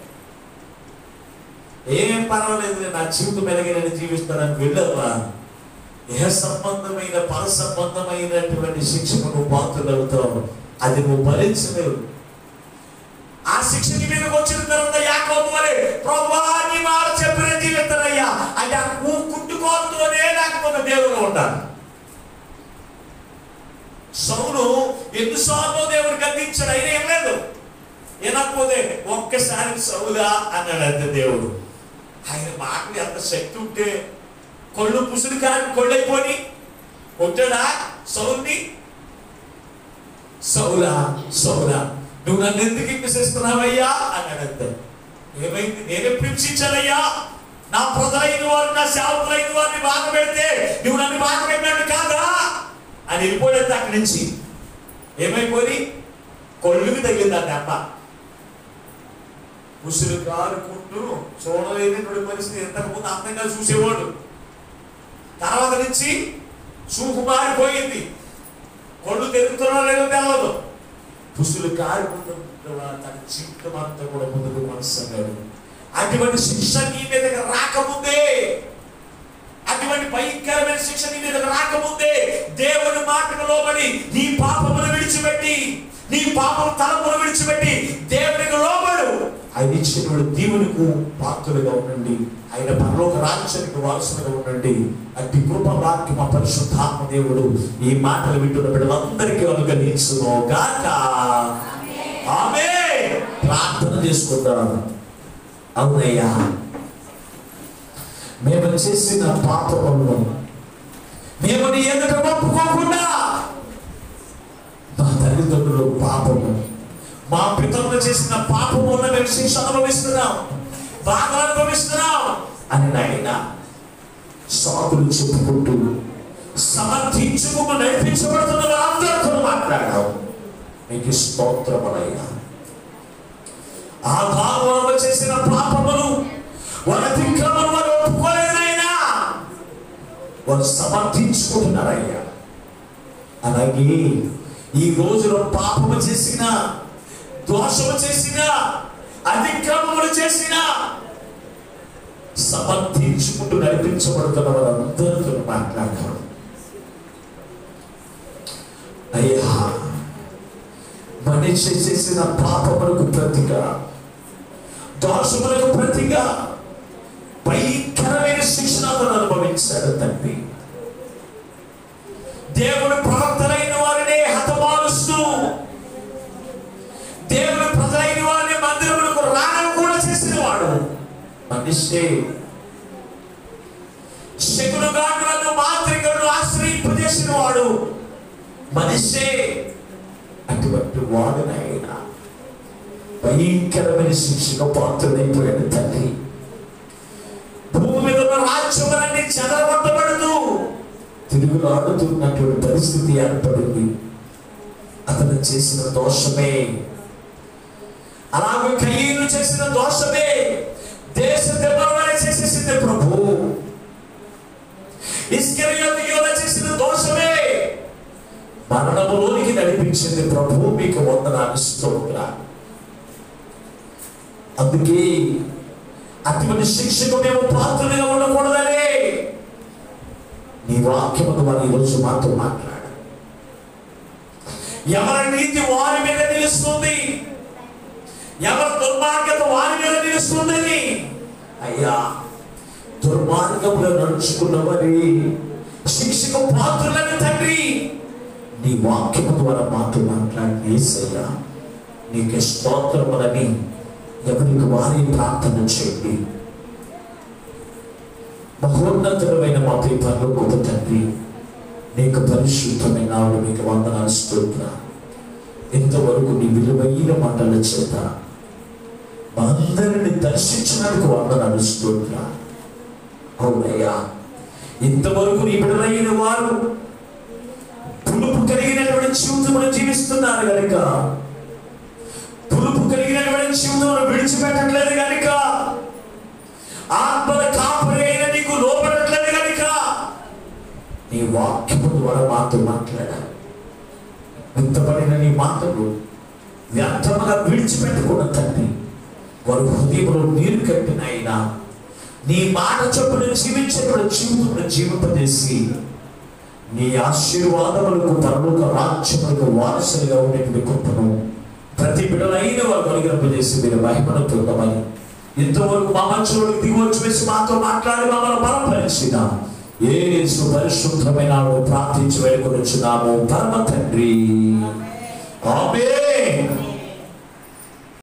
ఏం పర్వాలేదు నా జీవితం ఎలాగే నేను జీవిస్తానని వెళ్ళవా ఏ సంబంధమైన పర సంబంధమైనటువంటి శిక్షకు నువ్వు పాత్రలవుతావు అది నువ్వు భరించలేవు ఆ శిక్షకి మీదకి వచ్చిన తర్వాత యాకోబు వలె ప్రభువా నీ మాట చెప్పిన జీవితానయ్యా అంటే ఆ నువ్వు కుట్టుకోతోనే లేకపోతే దేవుడు ఉండాలి సౌలు ఎన్నిసార్లు దేవుడు గద్దించాడు అయినా ఏం లేదు వినకపోతే ఒక్కసారి సౌలా అన్నాడు అంతే దేవుడు ఆయన మాటలు ఎంత శక్తి ఉంటే కొళ్ళు పుసుడు కాని కొళ్ళైపోని కొట్టాడా సౌల్ని సౌలా సౌలా నువ్వు నన్ను ఎందుకు హింసిస్తున్నావయ్యా అన్నాడు అంతే ఏమైంది నేనెప్పుడు హింసించాలయ్యా నా ప్రజలైన వారు నా సేవకులైన వారిని బాధ పెడితే నువ్వు నన్ను బాధ పెట్టినట్టు కాదా అని వెళ్ళిపోయాడు అక్కడి నుంచి ఏమైపోయి కొళ్ళుకి తగిలింది ఆ దెబ్బ ఉసురు కారుకుంటూ చూడలేనటువంటి పరిస్థితి ఇంతకుముందు అందంగా చూసేవాడు తర్వాత నుంచి చూపు మారిపోయింది కొళ్ళు తెరుగుతున్నా లేదో తెలవదు పుసులు కారుకుంటూ తన జీవితం అంతా కూడా ముందుకు కొనసాగాడు అటువంటి శిక్ష నీ మీదకి రాకముందే అటువంటి భయంకరమైన శిక్ష నీ మీదకి రాకముందే దేవుని మాటకు లోబడి నీ పాపమును విడిచిపెట్టి నీ పాపం తలమును విడిచిపెట్టి దేవునికి లోబడు ఆయన ఇచ్చినటువంటి దీవునికి పాత్రలుగా ఉండండి ఆయన పరలోక రాజ్యానికి వారసులుగా ఉండండి అట్టి కృప వాక్య మా పరిశుద్ధాత్మ దేవుడు ఈ మాటలు వింటున్న బిడ్డలందరికీ అనుగ్రహించును గాక ఆమె ప్రార్థన చేసుకుందాం అవునయ్యా మేము చేసిన పాపములను మేము నీ ఎదుట ఒప్పుకోకుండా మా తల్లిదండ్రులు పాపము మా పితరులు చేసిన పాపము వల్ల మేము శిక్ష అనుభవిస్తున్నాం బాధ అనుభవిస్తున్నాం అని నాయన సాకులు చెప్పుకుంటూ సమర్థించుకుంటూ నడిపించబడుతున్న వారందరితో మాట్లాడాం నీకు స్తోత్రమనయ్యా ఆ భాగంలో చేసిన పాపములు వారి అతిక్రమను వారు ఒప్పుకోలేదైనా వారు సమర్థించుకుంటున్నారయ్యా అలాగే ఈ రోజులో పాపము చేసిన దోషము చేసిన అతిక్రమములు చేసిన సమర్థించుకుంటూ నడిపించబడుతున్న వారందరితో మాట్లాడారు అయ్యా మనిషి చేసిన పాపములకు ప్రతిగా దోషములకు ప్రతిగా భయంకరమైన శిక్షణ అతను అనుభవించాడు తండ్రి దేవుడు ప్రవక్తలైన వారిని హతమారుస్తూ దేవుడు ప్రజలైన వారిని మందిరములకు రానము కూడా చేసిన వాడు మనిషి శకును గానులను మాత్రికలను ఆశ్రయింపజేసిన వాడు మనిషే అటువంటి వాడునైనా భయంకరమైన శిక్షకు పాత్రుడైపోయాడు తండ్రి భూమి మీద ఉన్న రాజ్యములన్నీ చెదరగొట్టబడుతూ తిరుగులాడుతున్నటువంటి పరిస్థితి ఏర్పడింది అతను చేసిన దోషమే అలాగే కయ్యను చేసిన దోషమే దేశ దెబ్బలనే చేసేసింది ప్రభు ఇస్కరియోతు యోధ చేసిన దోషమే మరణములోనికి నడిపించింది ప్రభు మీకు వందనాలు స్తోత్ర అందుకే అటువంటి శిక్షకు మేము పాత్రలుగా ఉండకూడదనే నీ వాక్యము ద్వారా ఈరోజు మాతో మాట్లాడు ఎవరి నీతి వారి మీద నిలుస్తుంది ఎవరి దుర్మార్గత వారి మీద నిలుస్తుందని అయ్యా దుర్మార్గంలో నడుచుకున్నవరి శిక్షకు పాత్రలని తండ్రి నీ వాక్యము ద్వారా మాతో మాట్లాడి ఏసయ్యా నీకు స్తోత్రములని ఎవరికి వారి ప్రార్థన చేయండి మహోన్నతమైన మా దీపాల్లో గొప్ప తండ్రి నీకు పరిశుద్ధమైన నాడు మీకు వందనాలు స్తోత్ర ఇంతవరకు నీ విలువైన మాటల చేత మా అందరిని దర్శించినందుకు వందనాలు స్తోత్ర అవునయ్యా ఇంతవరకు నీ బిడలైన వారు పులుపు కలిగినటువంటి జీవితమును జీవిస్తున్నారు కనుక పులుపు కలిగినటువంటి జీవితమును విడిచిపెట్టట్లేదు కనుక ఆత్మల కాపరి అయిన నీకు లోపడట్లేదు కనుక నీ వాక్యము ద్వారా మాతో మాట్లాడాలి విత్తబడిన నీ మాటలు వ్యర్థముగా విడిచిపెట్టకుండా తండ్రి వారు హృదయంలో నీరు కట్టిన అయినా నీ మాట చొప్పున జీవించినప్పుడు జీవితమును జీవింపజేసి నీ ఆశీర్వాదములకు పరలోక రాజ్యములకు వారసులుగా ఉండేటువంటి కృపను ప్రతి బిడ్డలైన వారు కలిగినప్పజేసి మీరు మహిమను పొందమని ఇంతవరకు మా మనుషులకు దిగొచ్చి వేసి మాతో మాట్లాడి మమ్మల్ని బలపరిచిన ఏ పరిశుద్ధమైన ప్రార్థించి వేడుకొని వచ్చినాము పరమ తండ్రి ఆమె